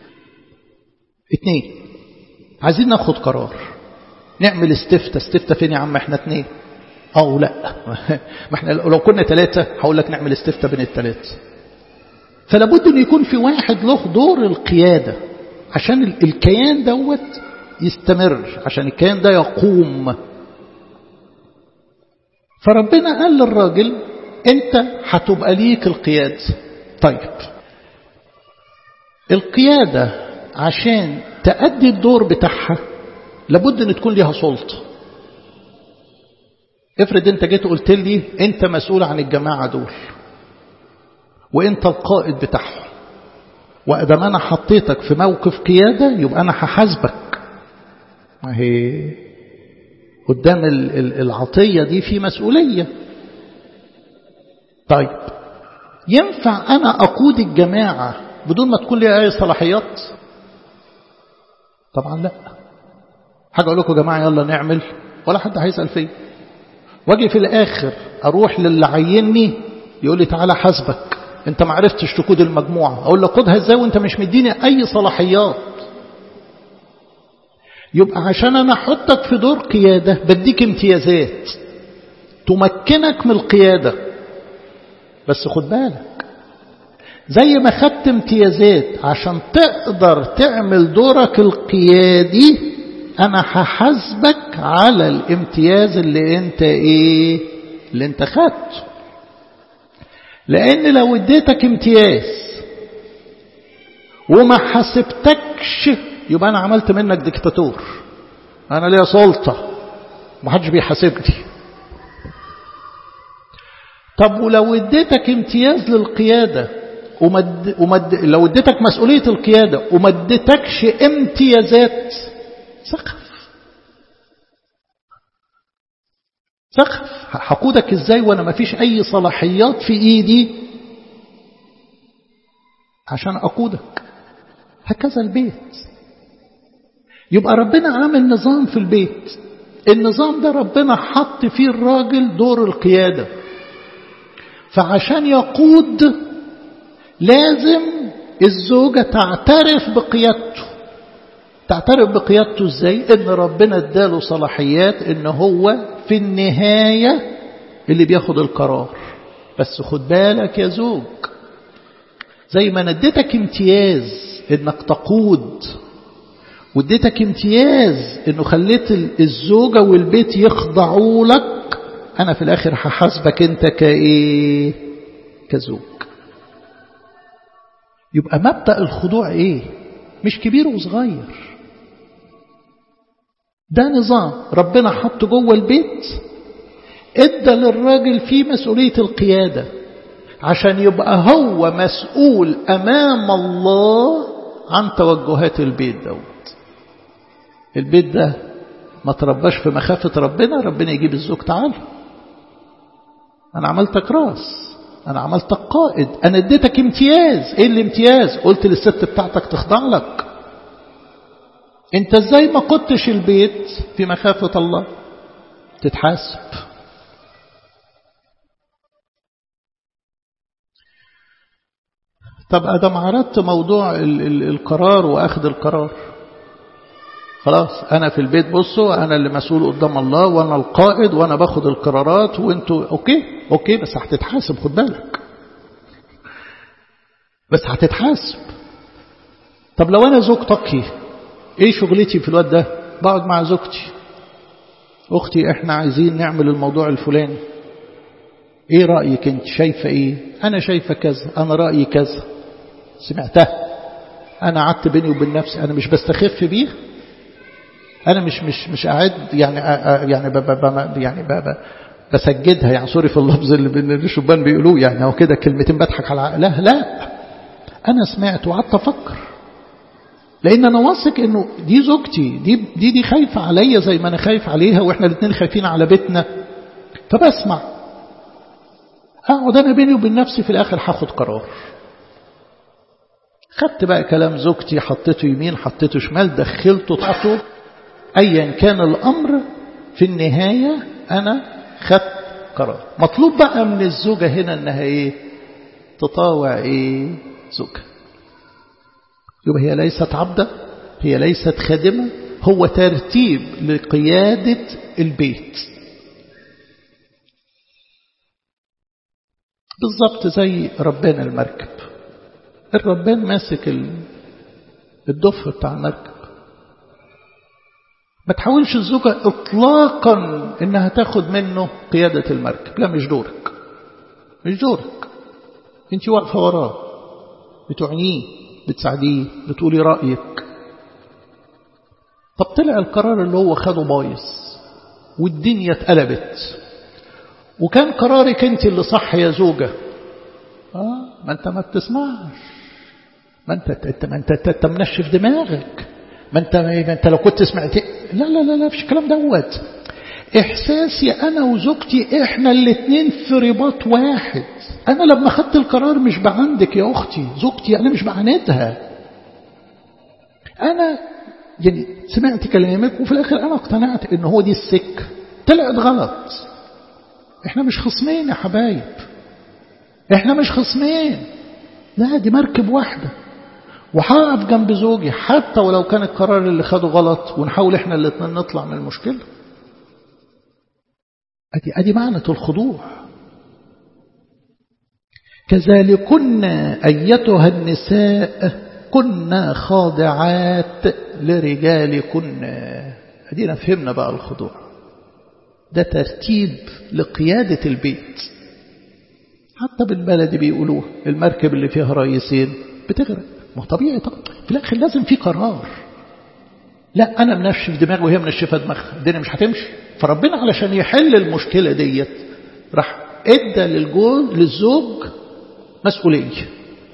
اتنين عايزين ناخد قرار نعمل استفتة استفتة فين يا عم احنا اتنين او لا ما احنا لو كنا ثلاثة هقول لك نعمل استفتة بين الثلاثة فلابد ان يكون في واحد له دور القيادة عشان الكيان دوت يستمر عشان الكيان ده يقوم فربنا قال للراجل انت هتبقى ليك القيادة طيب القيادة عشان تأدي الدور بتاعها لابد ان تكون ليها سلطة افرض انت جيت قلت لي انت مسؤول عن الجماعة دول وانت القائد بتاعهم وادام انا حطيتك في موقف قيادة يبقى انا هحاسبك ما هي قدام العطية دي في مسؤولية طيب ينفع أنا أقود الجماعة بدون ما تكون لي أي صلاحيات طبعا لا حاجة أقول لكم يا جماعة يلا نعمل ولا حد هيسأل فيا واجي في الآخر أروح للي عيني يقول لي تعالى حاسبك انت ما عرفتش تقود المجموعة اقول له قودها ازاي وانت مش مديني اي صلاحيات يبقى عشان انا احطك في دور قيادة بديك امتيازات تمكنك من القيادة بس خد بالك زي ما خدت امتيازات عشان تقدر تعمل دورك القيادي انا هحاسبك على الامتياز اللي انت ايه اللي انت خدته لان لو اديتك امتياز وما حسبتكش يبقى انا عملت منك ديكتاتور انا ليا سلطه محدش بيحاسبني طب ولو اديتك امتياز للقياده ومد ومد لو اديتك مسؤوليه القياده وما اديتكش امتيازات سقف سقف هقودك ازاي وانا ما فيش اي صلاحيات في ايدي عشان اقودك هكذا البيت يبقى ربنا عامل نظام في البيت النظام ده ربنا حط فيه الراجل دور القيادة فعشان يقود لازم الزوجة تعترف بقيادته تعترف بقيادته ازاي ان ربنا اداله صلاحيات ان هو في النهاية اللي بياخد القرار بس خد بالك يا زوج زي ما نديتك امتياز انك تقود واديتك امتياز انه خليت الزوجة والبيت يخضعوا لك انا في الاخر هحاسبك انت كايه كزوج يبقى مبدأ الخضوع ايه مش كبير وصغير ده نظام ربنا حطه جوه البيت ادى للراجل فيه مسؤولية القيادة عشان يبقى هو مسؤول أمام الله عن توجهات البيت دوت البيت ده ما ترباش في مخافة ربنا ربنا يجيب الزوج تعالى أنا عملتك راس أنا عملتك قائد أنا اديتك امتياز إيه الامتياز قلت للست بتاعتك تخضع لك انت ازاي ما قدتش البيت في مخافة الله تتحاسب طب ادم عرضت موضوع ال ال القرار واخذ القرار خلاص انا في البيت بصوا انا اللي مسؤول قدام الله وانا القائد وانا باخد القرارات وانتوا اوكي اوكي بس هتتحاسب خد بالك بس هتتحاسب طب لو انا زوج تقي ايه شغلتي في الوقت ده بقعد مع زوجتي اختي احنا عايزين نعمل الموضوع الفلاني ايه رأيك انت شايفة ايه انا شايفة كذا انا رأيي كذا سمعتها انا قعدت بيني وبين نفسي انا مش بستخف بيه انا مش مش مش قاعد يعني يعني ب ب يعني ب ب بسجدها يعني سوري في اللفظ اللي الشبان بيقولوه يعني هو كده كلمتين بضحك على عقلها لا انا سمعت وقعدت افكر لان انا واثق انه دي زوجتي دي دي دي خايفه عليا زي ما انا خايف عليها واحنا الاثنين خايفين على بيتنا فبسمع اقعد انا بيني وبين نفسي في الاخر هاخد قرار خدت بقى كلام زوجتي حطيته يمين حطيته شمال دخلته طعته ايا كان الامر في النهايه انا خدت قرار مطلوب بقى من الزوجه هنا انها ايه تطاوع ايه زوجها يبقى هي ليست عبدة هي ليست خادمة هو ترتيب لقيادة البيت بالضبط زي ربان المركب الربان ماسك الدف بتاع المركب ما تحاولش الزوجة اطلاقا انها تاخد منه قيادة المركب لا مش دورك مش دورك انت واقفة وراه بتعنيه بتساعديه بتقولي رأيك طب طلع القرار اللي هو خده بايظ والدنيا اتقلبت وكان قرارك انت اللي صح يا زوجة آه ما انت ما بتسمعش ما انت انت ما انت, انت منشف دماغك ما انت ما انت لو كنت سمعت لا لا لا لا فيش الكلام دوت احساسي انا وزوجتي احنا الاثنين في رباط واحد انا لما خدت القرار مش بعندك يا اختي زوجتي انا مش بعاندها انا يعني سمعت كلامك وفي الاخر انا اقتنعت ان هو دي السكه طلعت غلط احنا مش خصمين يا حبايب احنا مش خصمين لا دي مركب واحدة وهقف جنب زوجي حتى ولو كان القرار اللي خده غلط ونحاول احنا الاثنين نطلع من المشكلة ادي ادي معنى الخضوع كذلكن ايتها النساء كنا خاضعات لرجالكن ادينا فهمنا بقى الخضوع ده ترتيب لقيادة البيت حتى بالبلد بيقولوه المركب اللي فيها رئيسين بتغرق ما طبيعي طبعا في الاخر لازم في قرار لا انا منشف دماغي وهي منشفه دماغها الدنيا مش هتمشي فربنا علشان يحل المشكله ديت راح ادى للجوز للزوج مسؤوليه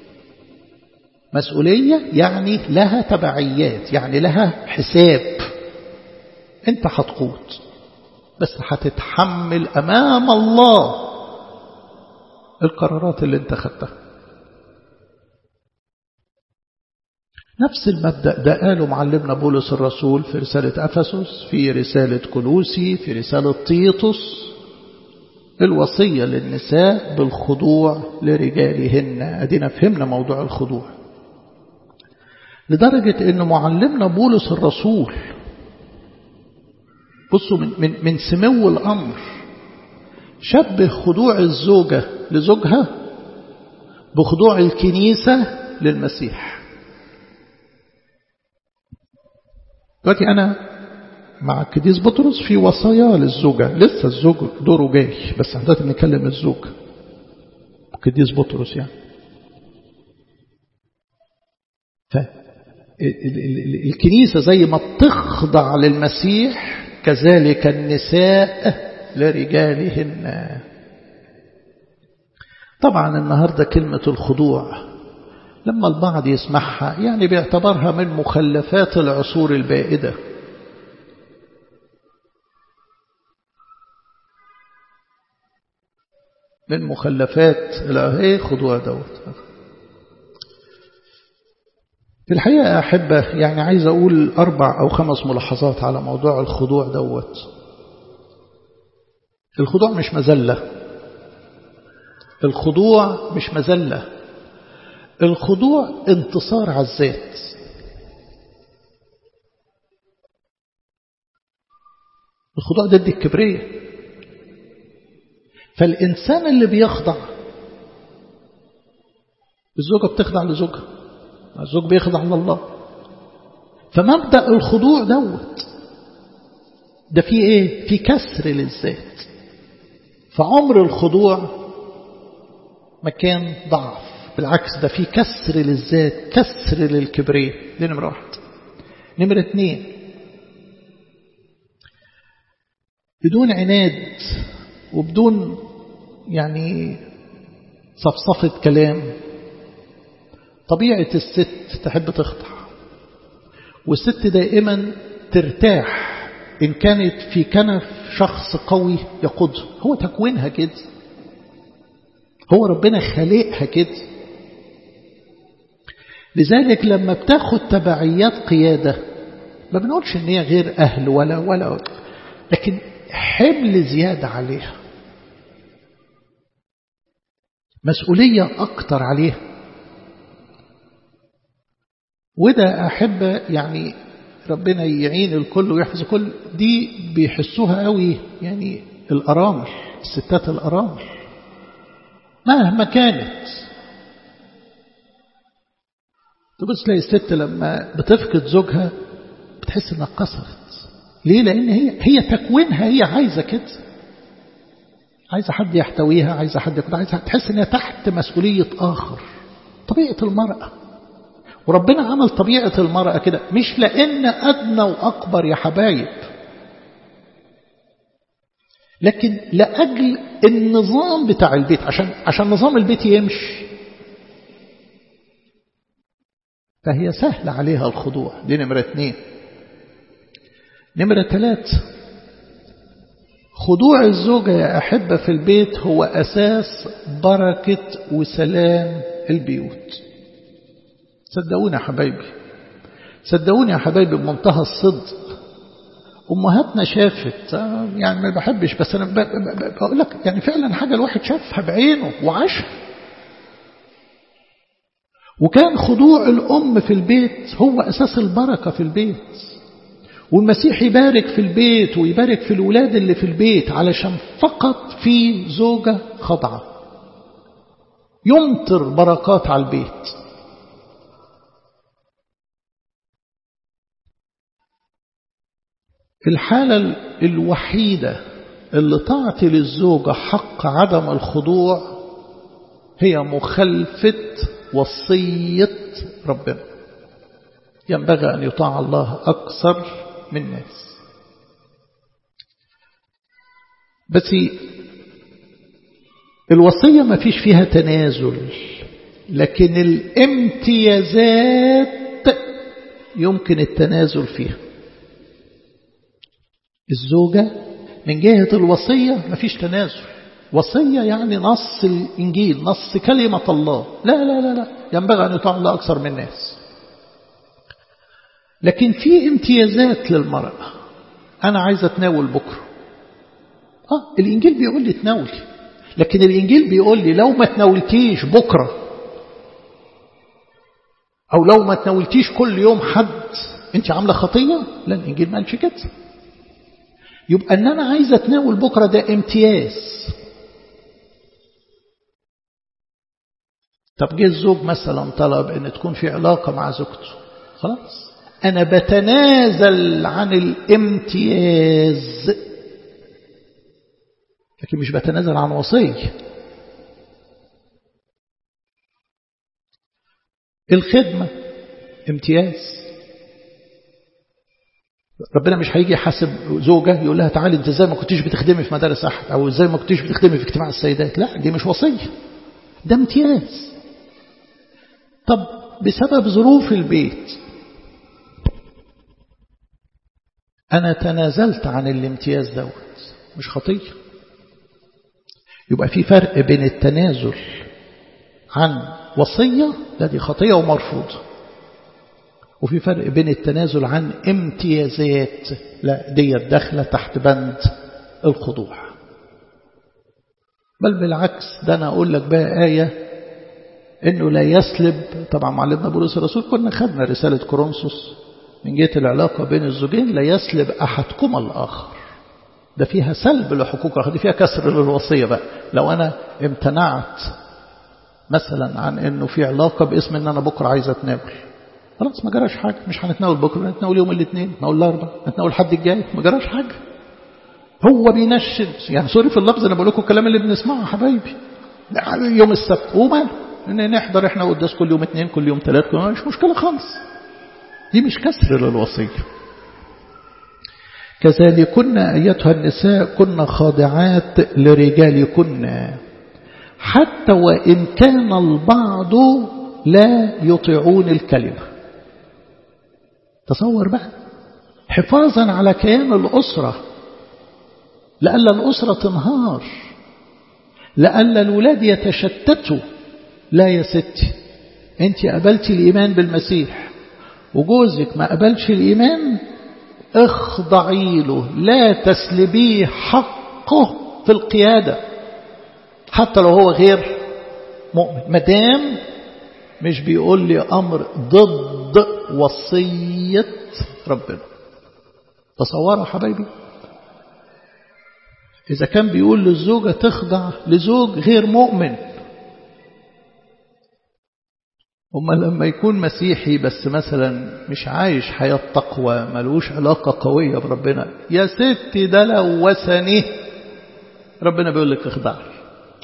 مسؤوليه يعني لها تبعيات يعني لها حساب انت هتقود بس هتتحمل امام الله القرارات اللي انت خدتها نفس المبدأ ده قاله معلمنا بولس الرسول في رسالة أفسس في رسالة كلوسي في رسالة تيطس الوصية للنساء بالخضوع لرجالهن أدينا فهمنا موضوع الخضوع لدرجة أن معلمنا بولس الرسول بصوا من, من, من سمو الأمر شبه خضوع الزوجة لزوجها بخضوع الكنيسة للمسيح دلوقتي أنا مع القديس بطرس في وصايا للزوجة لسه الزوج دوره جاي بس احنا دلوقتي بنتكلم الزوج القديس بطرس يعني فالكنيسة زي ما بتخضع للمسيح كذلك النساء لرجالهن طبعا النهاردة كلمة الخضوع لما البعض يسمعها يعني بيعتبرها من مخلفات العصور البائدة من مخلفات ايه خضوع دوت في الحقيقة أحبة يعني عايز أقول أربع أو خمس ملاحظات على موضوع الخضوع دوت الخضوع مش مزلة الخضوع مش مزلة الخضوع انتصار على الذات الخضوع ضد الكبرية فالإنسان اللي بيخضع الزوجة بتخضع لزوجها الزوج بيخضع لله فمبدأ الخضوع دوت ده فيه ايه في كسر للذات فعمر الخضوع مكان ضعف بالعكس ده في كسر للذات كسر للكبرية دي نمرة واحد نمرة اتنين بدون عناد وبدون يعني صفصفة كلام طبيعة الست تحب تخضع والست دائما ترتاح إن كانت في كنف شخص قوي يقودها هو تكوينها كده هو ربنا خالقها كده لذلك لما بتاخد تبعيات قيادة ما بنقولش ان هي غير أهل ولا ولا لكن حمل زيادة عليها مسؤولية أكتر عليها وده أحب يعني ربنا يعين الكل ويحفظ الكل دي بيحسوها قوي يعني الأرامل الستات الأرامل مهما كانت تبص تلاقي الست لما بتفقد زوجها بتحس انها قصرت ليه لان هي هي تكوينها هي عايزه كده عايزه حد يحتويها عايزه حد يكون عايزه تحس انها تحت مسؤوليه اخر طبيعه المراه وربنا عمل طبيعه المراه كده مش لان ادنى واكبر يا حبايب لكن لاجل النظام بتاع البيت عشان عشان نظام البيت يمشي فهي سهل عليها الخضوع دي نمرة اثنين نمرة ثلاث خضوع الزوجة يا أحبة في البيت هو أساس بركة وسلام البيوت صدقوني يا حبايبي صدقوني يا حبايبي بمنتهى الصدق أمهاتنا شافت يعني ما بحبش بس أنا بقول لك يعني فعلا حاجة الواحد شافها بعينه وعاشها وكان خضوع الأم في البيت هو أساس البركة في البيت والمسيح يبارك في البيت ويبارك في الولاد اللي في البيت علشان فقط في زوجة خضعة يمطر بركات على البيت الحالة الوحيدة اللي تعطي للزوجة حق عدم الخضوع هي مخالفة وصية ربنا ينبغي أن يطاع الله أكثر من الناس بس الوصية ما فيش فيها تنازل لكن الامتيازات يمكن التنازل فيها الزوجة من جهة الوصية ما فيش تنازل وصية يعني نص الإنجيل نص كلمة الله لا لا لا لا ينبغي أن يطاع الله أكثر من الناس لكن في امتيازات للمرأة أنا عايز أتناول بكرة آه الإنجيل بيقول لي تناولي لكن الإنجيل بيقول لي لو ما تناولتيش بكرة أو لو ما تناولتيش كل يوم حد أنت عاملة خطية لا الإنجيل ما قالش كده يبقى أن أنا عايز أتناول بكرة ده امتياز طب جه الزوج مثلا طلب أن تكون في علاقة مع زوجته خلاص أنا بتنازل عن الامتياز لكن مش بتنازل عن وصية الخدمة امتياز ربنا مش هيجي يحاسب زوجة يقول لها تعالي انت ازاي ما كنتيش بتخدمي في مدارس احد او ازاي ما كنتيش بتخدمي في اجتماع السيدات لا دي مش وصية ده امتياز طب بسبب ظروف البيت أنا تنازلت عن الامتياز دوت مش خطية يبقى في فرق بين التنازل عن وصية لا دي خطية ومرفوضة وفي فرق بين التنازل عن امتيازات لا دي داخلة تحت بند الخضوع بل بالعكس ده أنا أقول لك بقى آية إنه لا يسلب طبعا معلمنا بولس الرسول كنا خدنا رسالة كورنثوس من جهة العلاقة بين الزوجين لا يسلب أحدكما الآخر ده فيها سلب لحقوق الآخر دي فيها كسر للوصية بقى لو أنا امتنعت مثلا عن أنه في علاقة باسم أن أنا بكرة عايز أتناول خلاص ما جراش حاجة مش هنتناول بكرة نتناول يوم الاثنين نتناول الأربع نتناول الحد الجاي ما جراش حاجة هو بينشد يعني سوري في اللفظ أنا بقول لكم الكلام اللي بنسمعه حبايبي يوم السبت وماله ان نحضر احنا قداس كل يوم اثنين كل يوم ثلاث كل يوم مش مشكلة خالص دي مش كسر للوصية كذلكن أيتها النساء كن خاضعات لرجالكن حتى وإن كان البعض لا يطيعون الكلمة تصور بقى حفاظا على كيان الأسرة لألا الأسرة تنهار لألا الولاد يتشتتوا لا يا ستي أنت قبلتي الإيمان بالمسيح وجوزك ما قبلش الإيمان اخضعي له لا تسلبيه حقه في القيادة حتى لو هو غير مؤمن مدام مش بيقول لي أمر ضد وصية ربنا تصوروا حبايبي إذا كان بيقول للزوجة تخضع لزوج غير مؤمن أما لما يكون مسيحي بس مثلا مش عايش حياة تقوى ملوش علاقة قوية بربنا يا ستي ده لو وثني ربنا بيقول لك اخضعي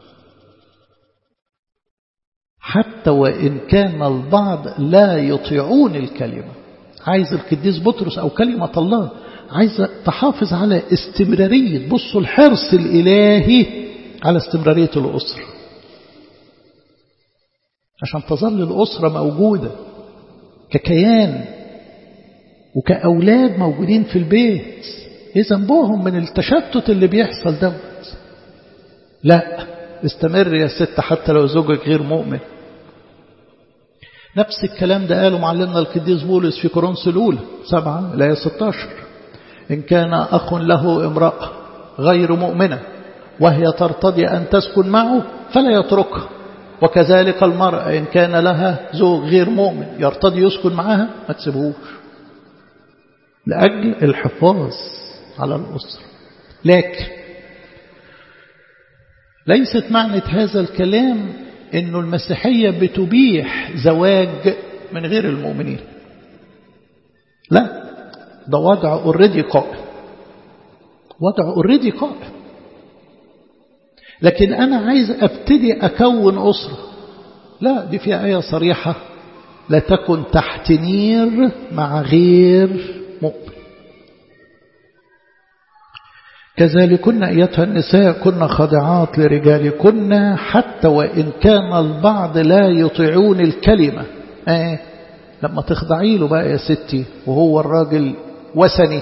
حتى وإن كان البعض لا يطيعون الكلمة عايز القديس بطرس أو كلمة الله عايز تحافظ على استمرارية بصوا الحرص الإلهي على استمرارية الأسرة عشان تظل الأسرة موجودة ككيان وكأولاد موجودين في البيت ايه ذنبهم من التشتت اللي بيحصل دوت لا استمر يا ست حتى لو زوجك غير مؤمن نفس الكلام ده قاله معلمنا القديس بولس في كورنثوس الأولى سبعة لا 16 إن كان أخ له امرأة غير مؤمنة وهي ترتضي أن تسكن معه فلا يتركها وكذلك المرأة إن كان لها زوج غير مؤمن يرتضي يسكن معها ما تسيبهوش لأجل الحفاظ على الأسرة لكن ليست معنى هذا الكلام أنه المسيحية بتبيح زواج من غير المؤمنين لا ده وضع اوريدي قائم وضع اوريدي قائم لكن أنا عايز أبتدي أكون أسرة لا دي فيها آية صريحة لا تكن تحت نير مع غير مؤمن كذلكن أيتها النساء كن خاضعات لرجالكن حتى وإن كان البعض لا يطيعون الكلمة آه لما تخضعي له بقى يا ستي وهو الراجل وثني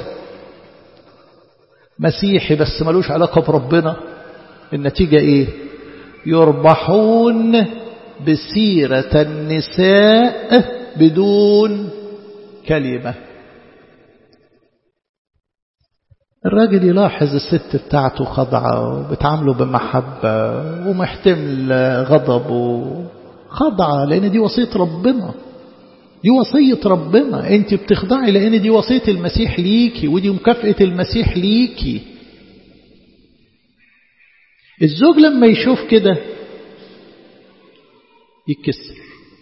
مسيحي بس ملوش علاقة بربنا النتيجة ايه يربحون بسيرة النساء بدون كلمة الراجل يلاحظ الست بتاعته خضعة وبتعامله بمحبة ومحتمل غضبه خضعة لأن دي وصية ربنا دي وصية ربنا انت بتخضعي لأن دي وصية المسيح ليكي ودي مكافأة المسيح ليكي الزوج لما يشوف كده يتكسر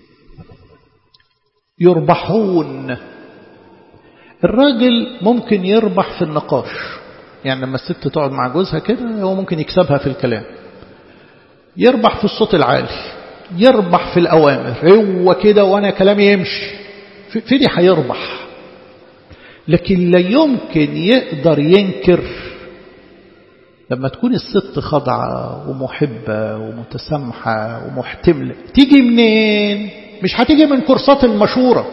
يربحون الراجل ممكن يربح في النقاش يعني لما الست تقعد مع جوزها كده هو ممكن يكسبها في الكلام يربح في الصوت العالي يربح في الأوامر هو كده وأنا كلامي يمشي في دي هيربح لكن لا يمكن يقدر ينكر لما تكون الست خاضعة ومحبة ومتسامحة ومحتملة تيجي منين مش هتيجي من كورسات المشورة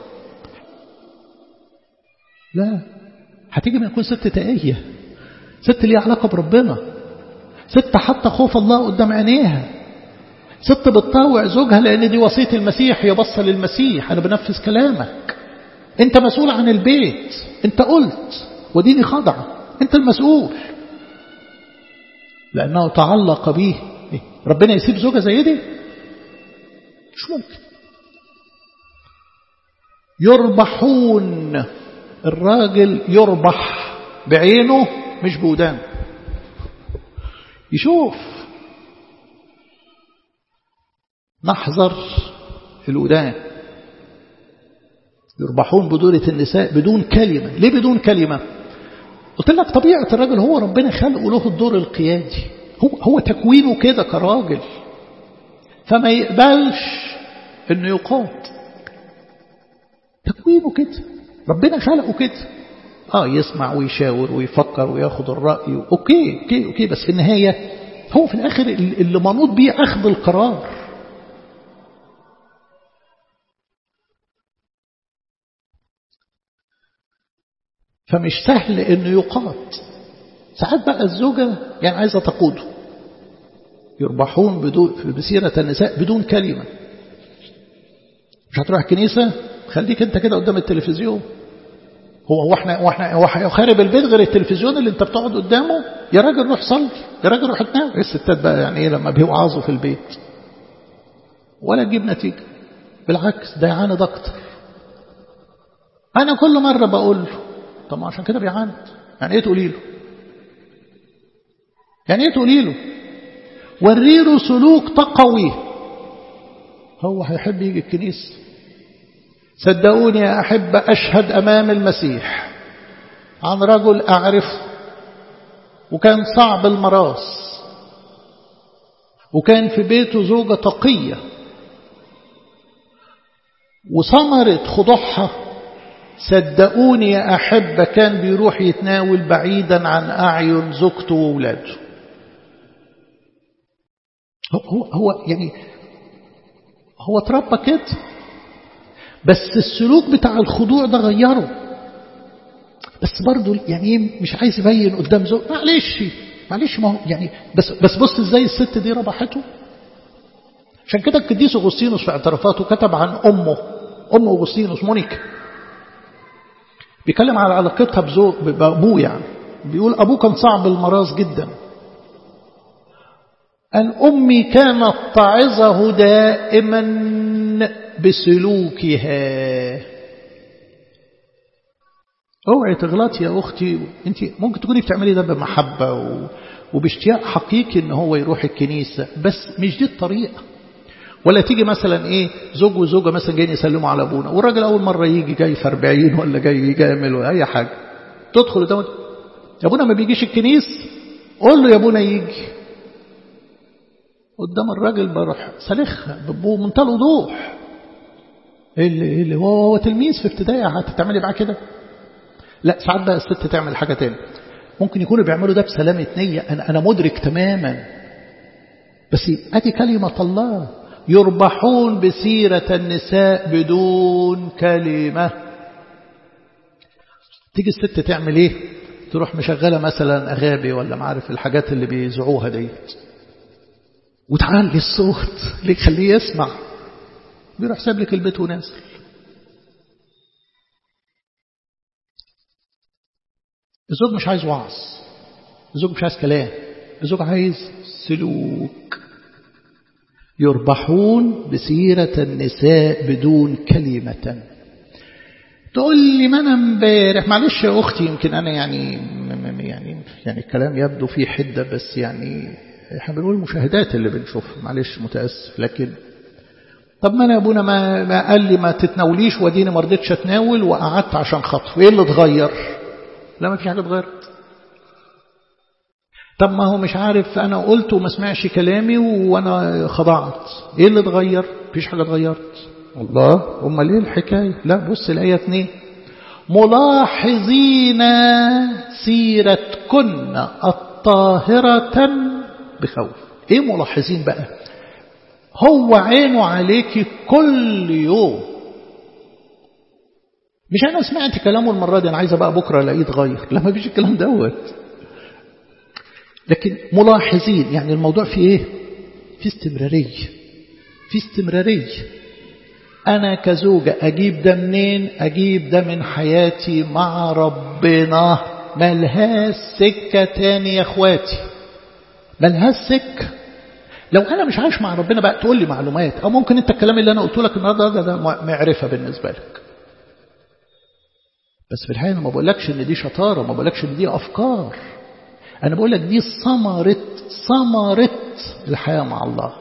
لا هتيجي من تكون ست تقية ست ليها علاقة بربنا ست حتى خوف الله قدام عينيها ست بتطاوع زوجها لأن دي وصية المسيح هي بصة للمسيح أنا بنفذ كلامك أنت مسؤول عن البيت أنت قلت وديني خضعة أنت المسؤول لأنه تعلق به ربنا يسيب زوجة زي دي مش ممكن يربحون الراجل يربح بعينه مش بودانه يشوف نحذر الودان يربحون بدورة النساء بدون كلمة ليه بدون كلمة قلت لك طبيعة الراجل هو ربنا خلقه له الدور القيادي هو, هو تكوينه كده كراجل فما يقبلش انه يقاط تكوينه كده ربنا خلقه كده اه يسمع ويشاور ويفكر وياخد الرأي اوكي اوكي اوكي بس في النهاية هو في الاخر اللي منوط بيه اخذ القرار فمش سهل انه يقاط ساعات بقى الزوجة يعني عايزة تقوده يربحون بدون بسيرة النساء بدون كلمة مش هتروح كنيسة خليك انت كده قدام التلفزيون هو واحنا واحنا هو خارب البيت غير التلفزيون اللي انت بتقعد قدامه يا راجل روح صلي يا راجل روح تنام الستات بقى يعني ايه لما بيوعظوا في البيت ولا تجيب نتيجة بالعكس ده يعاند اكتر انا كل مرة بقول له طب ما عشان كده بيعاند يعني ايه تقولي له يعني ايه تقولي له وري له سلوك تقوي هو هيحب يجي الكنيسه صدقوني يا أحب أشهد أمام المسيح عن رجل أعرفه وكان صعب المراس وكان في بيته زوجة تقية وثمرة خضوعها صدقوني يا أحب كان بيروح يتناول بعيدا عن أعين زوجته وولاده هو, هو يعني هو اتربى كده بس السلوك بتاع الخضوع ده غيره بس برضه يعني مش عايز يبين قدام زوج معلش معلش ما هو يعني بس بس بص ازاي الست دي ربحته عشان كده القديس اغسطينوس في اعترافاته كتب عن امه ام اغسطينوس مونيكا بيتكلم على علاقتها بزوج بابوه يعني بيقول ابوه كان صعب المراس جدا أن أمي كانت تعظه دائما بسلوكها اوعي تغلطي يا أختي انت ممكن تكوني بتعملي ده بمحبة وباشتياق حقيقي ان هو يروح الكنيسة بس مش دي الطريقة ولا تيجي مثلا ايه زوج وزوجة مثلا جايين يسلموا على ابونا والراجل اول مرة يجي جاي في 40 ولا جاي يجامل ولا اي حاجة تدخل قدام يا ابونا ما بيجيش الكنيس قول له يا ابونا يجي قدام الراجل بروح سلخها بمنتهى الوضوح ايه اللي, إيه اللي هو هو تلميذ في ابتدائي هتعملي معاه كده لا ساعات بقى الست تعمل حاجة تاني ممكن يكونوا بيعملوا ده بسلامة نية أنا, أنا مدرك تماما بس أدي كلمة الله يربحون بسيرة النساء بدون كلمة تيجي الست تعمل ايه تروح مشغلة مثلا أغابي ولا معارف الحاجات اللي بيزعوها ديت وتعلي الصوت ليه خليه يسمع بيروح ساب لك البيت ونازل الزوج مش عايز وعظ الزوج مش عايز كلام الزوج عايز سلوك يربحون بسيرة النساء بدون كلمة تقول لي ما انا امبارح معلش يا اختي يمكن انا يعني يعني يعني الكلام يبدو فيه حده بس يعني احنا بنقول المشاهدات اللي بنشوفها معلش متاسف لكن طب ما انا ابونا ما, ما قال لي ما تتناوليش واديني ما رضيتش اتناول وقعدت عشان خاطره ايه اللي اتغير لا ما في حاجه اتغيرت طب ما هو مش عارف انا قلت وما سمعش كلامي وانا خضعت ايه اللي اتغير مفيش حاجه اتغيرت الله امال ايه الحكايه لا بص الايه 2 ملاحظين سيرتكن الطاهره بخوف ايه ملاحظين بقى هو عينه عليك كل يوم مش انا سمعت كلامه المره دي انا عايزه بقى بكره الاقيه اتغير لا ما فيش الكلام دوت لكن ملاحظين يعني الموضوع فيه ايه في استمراريه في استمراريه أنا كزوجة أجيب ده منين أجيب ده من حياتي مع ربنا ملهاش سكة تاني يا أخواتي ملهاش سكة لو أنا مش عايش مع ربنا بقى تقول لي معلومات أو ممكن أنت الكلام اللي أنا قلته لك النهاردة ده, ده معرفة بالنسبة لك بس في الحقيقة أنا ما بقولكش إن دي شطارة ما بقولكش إن دي أفكار أنا بقول لك دي ثمرة ثمرة الحياة مع الله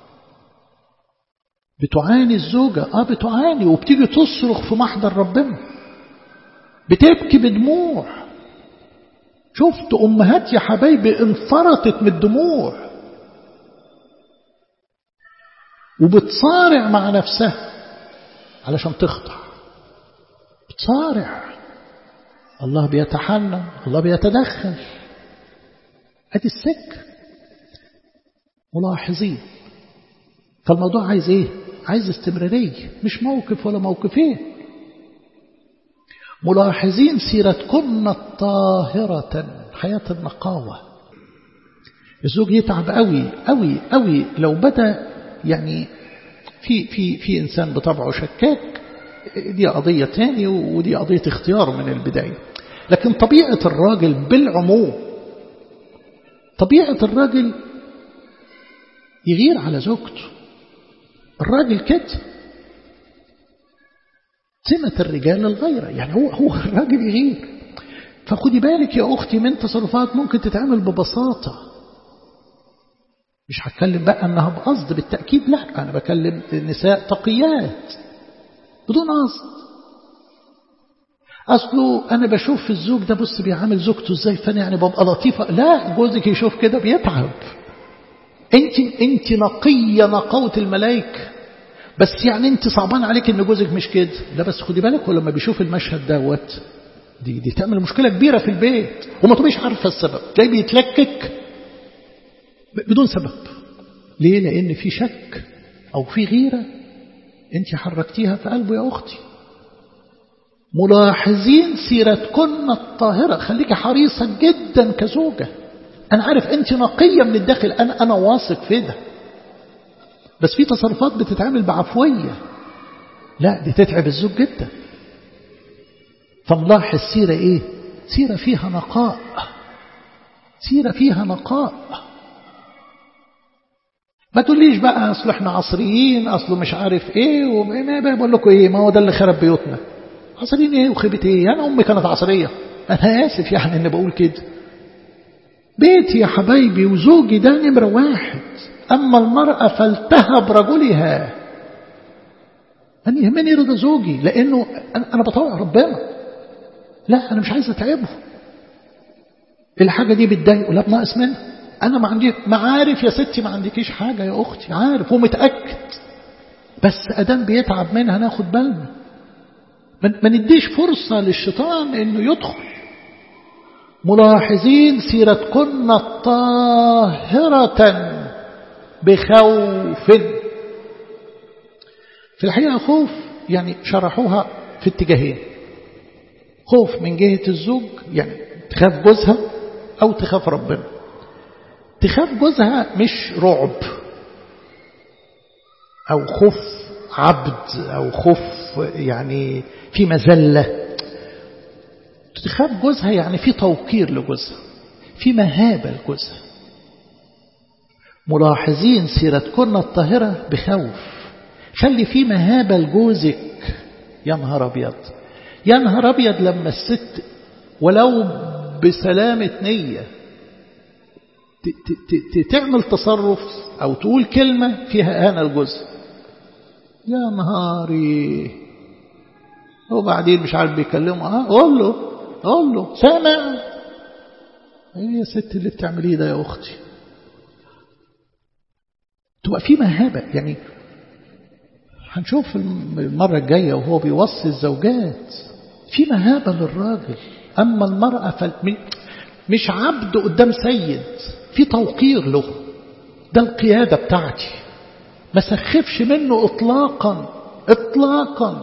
بتعاني الزوجة اه بتعاني وبتيجي تصرخ في محضر ربنا بتبكي بدموع شفت أمهات يا حبايبي انفرطت من الدموع وبتصارع مع نفسها علشان تخضع بتصارع الله بيتحنن الله بيتدخل ادي السك ملاحظين فالموضوع عايز ايه عايز استمرارية مش موقف ولا موقفين ملاحظين سيرتكن الطاهرة حياة النقاوة الزوج يتعب قوي قوي قوي لو بدأ يعني في في في إنسان بطبعه شكاك دي قضية تاني ودي قضية اختيار من البداية لكن طبيعة الراجل بالعموم طبيعة الراجل يغير على زوجته الراجل كده سمة الرجال الغيرة يعني هو هو الراجل يغير فخدي بالك يا أختي من تصرفات ممكن تتعمل ببساطة مش هتكلم بقى أنها بقصد بالتأكيد لا أنا بكلم نساء تقيات بدون قصد أصله أنا بشوف في الزوج ده بص بيعامل زوجته إزاي فأنا يعني ببقى لطيفة لا جوزك يشوف كده بيتعب انت انت نقية نقوة الملائكة بس يعني انت صعبان عليك ان جوزك مش كده لا بس خدي بالك ولما بيشوف المشهد دوت دي دي تعمل مشكلة كبيرة في البيت وما تبقيش عارفة السبب تلاقيه بيتلكك بدون سبب ليه لان في شك او في غيرة انت حركتيها في قلبه يا اختي ملاحظين سيرتكن الطاهرة خليكي حريصة جدا كزوجة أنا عارف أنت نقية من الداخل أنا أنا واثق في ده بس في تصرفات بتتعمل بعفوية لا دي تتعب الزوج جدا فملاحظ سيرة إيه سيرة فيها نقاء سيرة فيها نقاء ما تقوليش بقى اصل احنا عصريين اصله مش عارف ايه وما بقول لكم ايه ما هو ده اللي خرب بيوتنا عصريين ايه وخيبة ايه انا امي كانت عصرية انا اسف يعني اني بقول كده بيتي يا حبايبي وزوجي ده نمرة واحد اما المرأة فلتهب رجلها أن يهمني رضا زوجي لأنه أنا بطوع ربنا لا أنا مش عايز أتعبه الحاجة دي بتضايقه لا بناقص منها أنا ما عندي ما عارف يا ستي ما عندكيش حاجة يا أختي عارف ومتأكد بس أدام بيتعب منها ناخد بالنا ما نديش فرصة للشيطان إنه يدخل ملاحظين سيرتكن طاهرة بخوف في الحقيقة خوف يعني شرحوها في اتجاهين خوف من جهة الزوج يعني تخاف جوزها أو تخاف ربنا تخاف جوزها مش رعب أو خوف عبد أو خوف يعني في مزلة تخاف جوزها يعني في توقير لجوزها في مهابة لجوزها ملاحظين سيرتكن الطاهرة بخوف خلي في مهابة لجوزك يا نهار أبيض يا نهار أبيض لما الست ولو بسلامة نية تعمل تصرف أو تقول كلمة فيها أنا الجزء يا نهاري وبعدين مش عارف بيكلمه اه قول له قول له سامع ايه يا ست اللي بتعمليه ده يا اختي تبقى في مهابة يعني هنشوف المرة الجاية وهو بيوصي الزوجات في مهابة للراجل أما المرأة فل... مش عبد قدام سيد في توقير له ده القيادة بتاعتي ما سخفش منه إطلاقا إطلاقا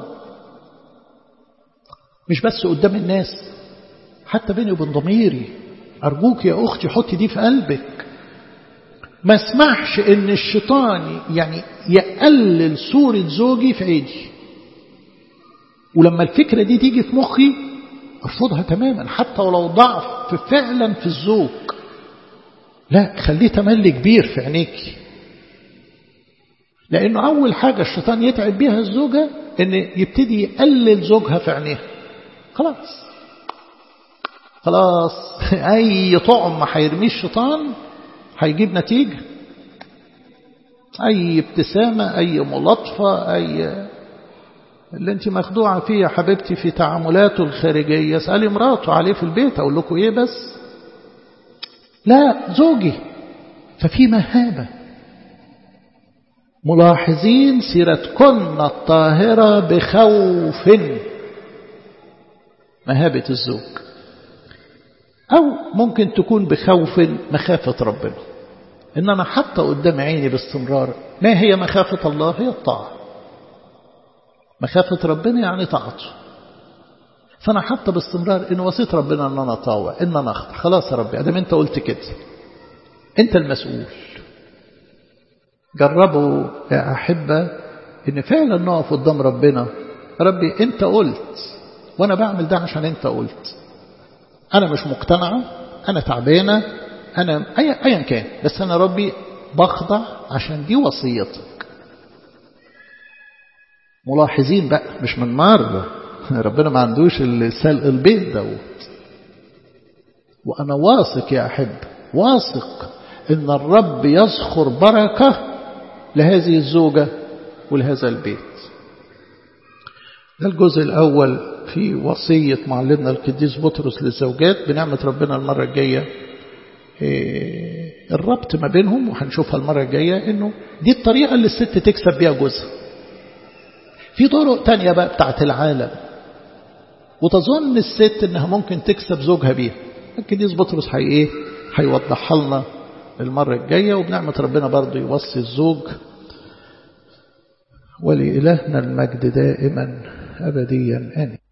مش بس قدام الناس حتى بيني وبين ضميري أرجوك يا أختي حطي دي في قلبك ما اسمحش ان الشيطان يعني يقلل صورة زوجي في عيدي ولما الفكرة دي تيجي في مخي ارفضها تماما حتى ولو ضعف فعلا في الزوج لا خليه تملي كبير في عينيك لانه اول حاجة الشيطان يتعب بيها الزوجة ان يبتدي يقلل زوجها في عينيها خلاص خلاص اي طعم ما هيرميه الشيطان هيجيب نتيجة أي ابتسامة أي ملاطفة أي اللي انت مخدوعة فيه يا حبيبتي في تعاملاته الخارجية اسألي مراته عليه في البيت أقول لكم إيه بس لا زوجي ففي مهابة ملاحظين سيرتكن الطاهرة بخوف مهابة الزوج أو ممكن تكون بخوف مخافة ربنا إن أنا حتى قدام عيني باستمرار ما هي مخافة الله هي الطاعة مخافة ربنا يعني طاعته فأنا حتى باستمرار إن وصيت ربنا أن أنا أطاوع إن أنا أخطأ خلاص يا ربي أدام أنت قلت كده أنت المسؤول جربوا يا أحبة إن فعلا نقف قدام ربنا ربي أنت قلت وأنا بعمل ده عشان أنت قلت أنا مش مقتنعة أنا تعبانة أنا أيا كان بس أنا ربي بخضع عشان دي وصيتك ملاحظين بقى مش من مرة ربنا ما عندوش السلق البيت دوت وأنا واثق يا أحب واثق إن الرب يذخر بركة لهذه الزوجة ولهذا البيت ده الجزء الأول في وصية معلمنا القديس بطرس للزوجات بنعمة ربنا المرة الجاية الربط ما بينهم وهنشوفها المرة الجاية انه دي الطريقة اللي الست تكسب بيها جوزها في طرق تانية بقى بتاعت العالم وتظن الست انها ممكن تكسب زوجها بيها القديس بطرس هي ايه هيوضحها لنا المرة الجاية وبنعمة ربنا برضه يوصي الزوج ولإلهنا المجد دائما أبديا آمين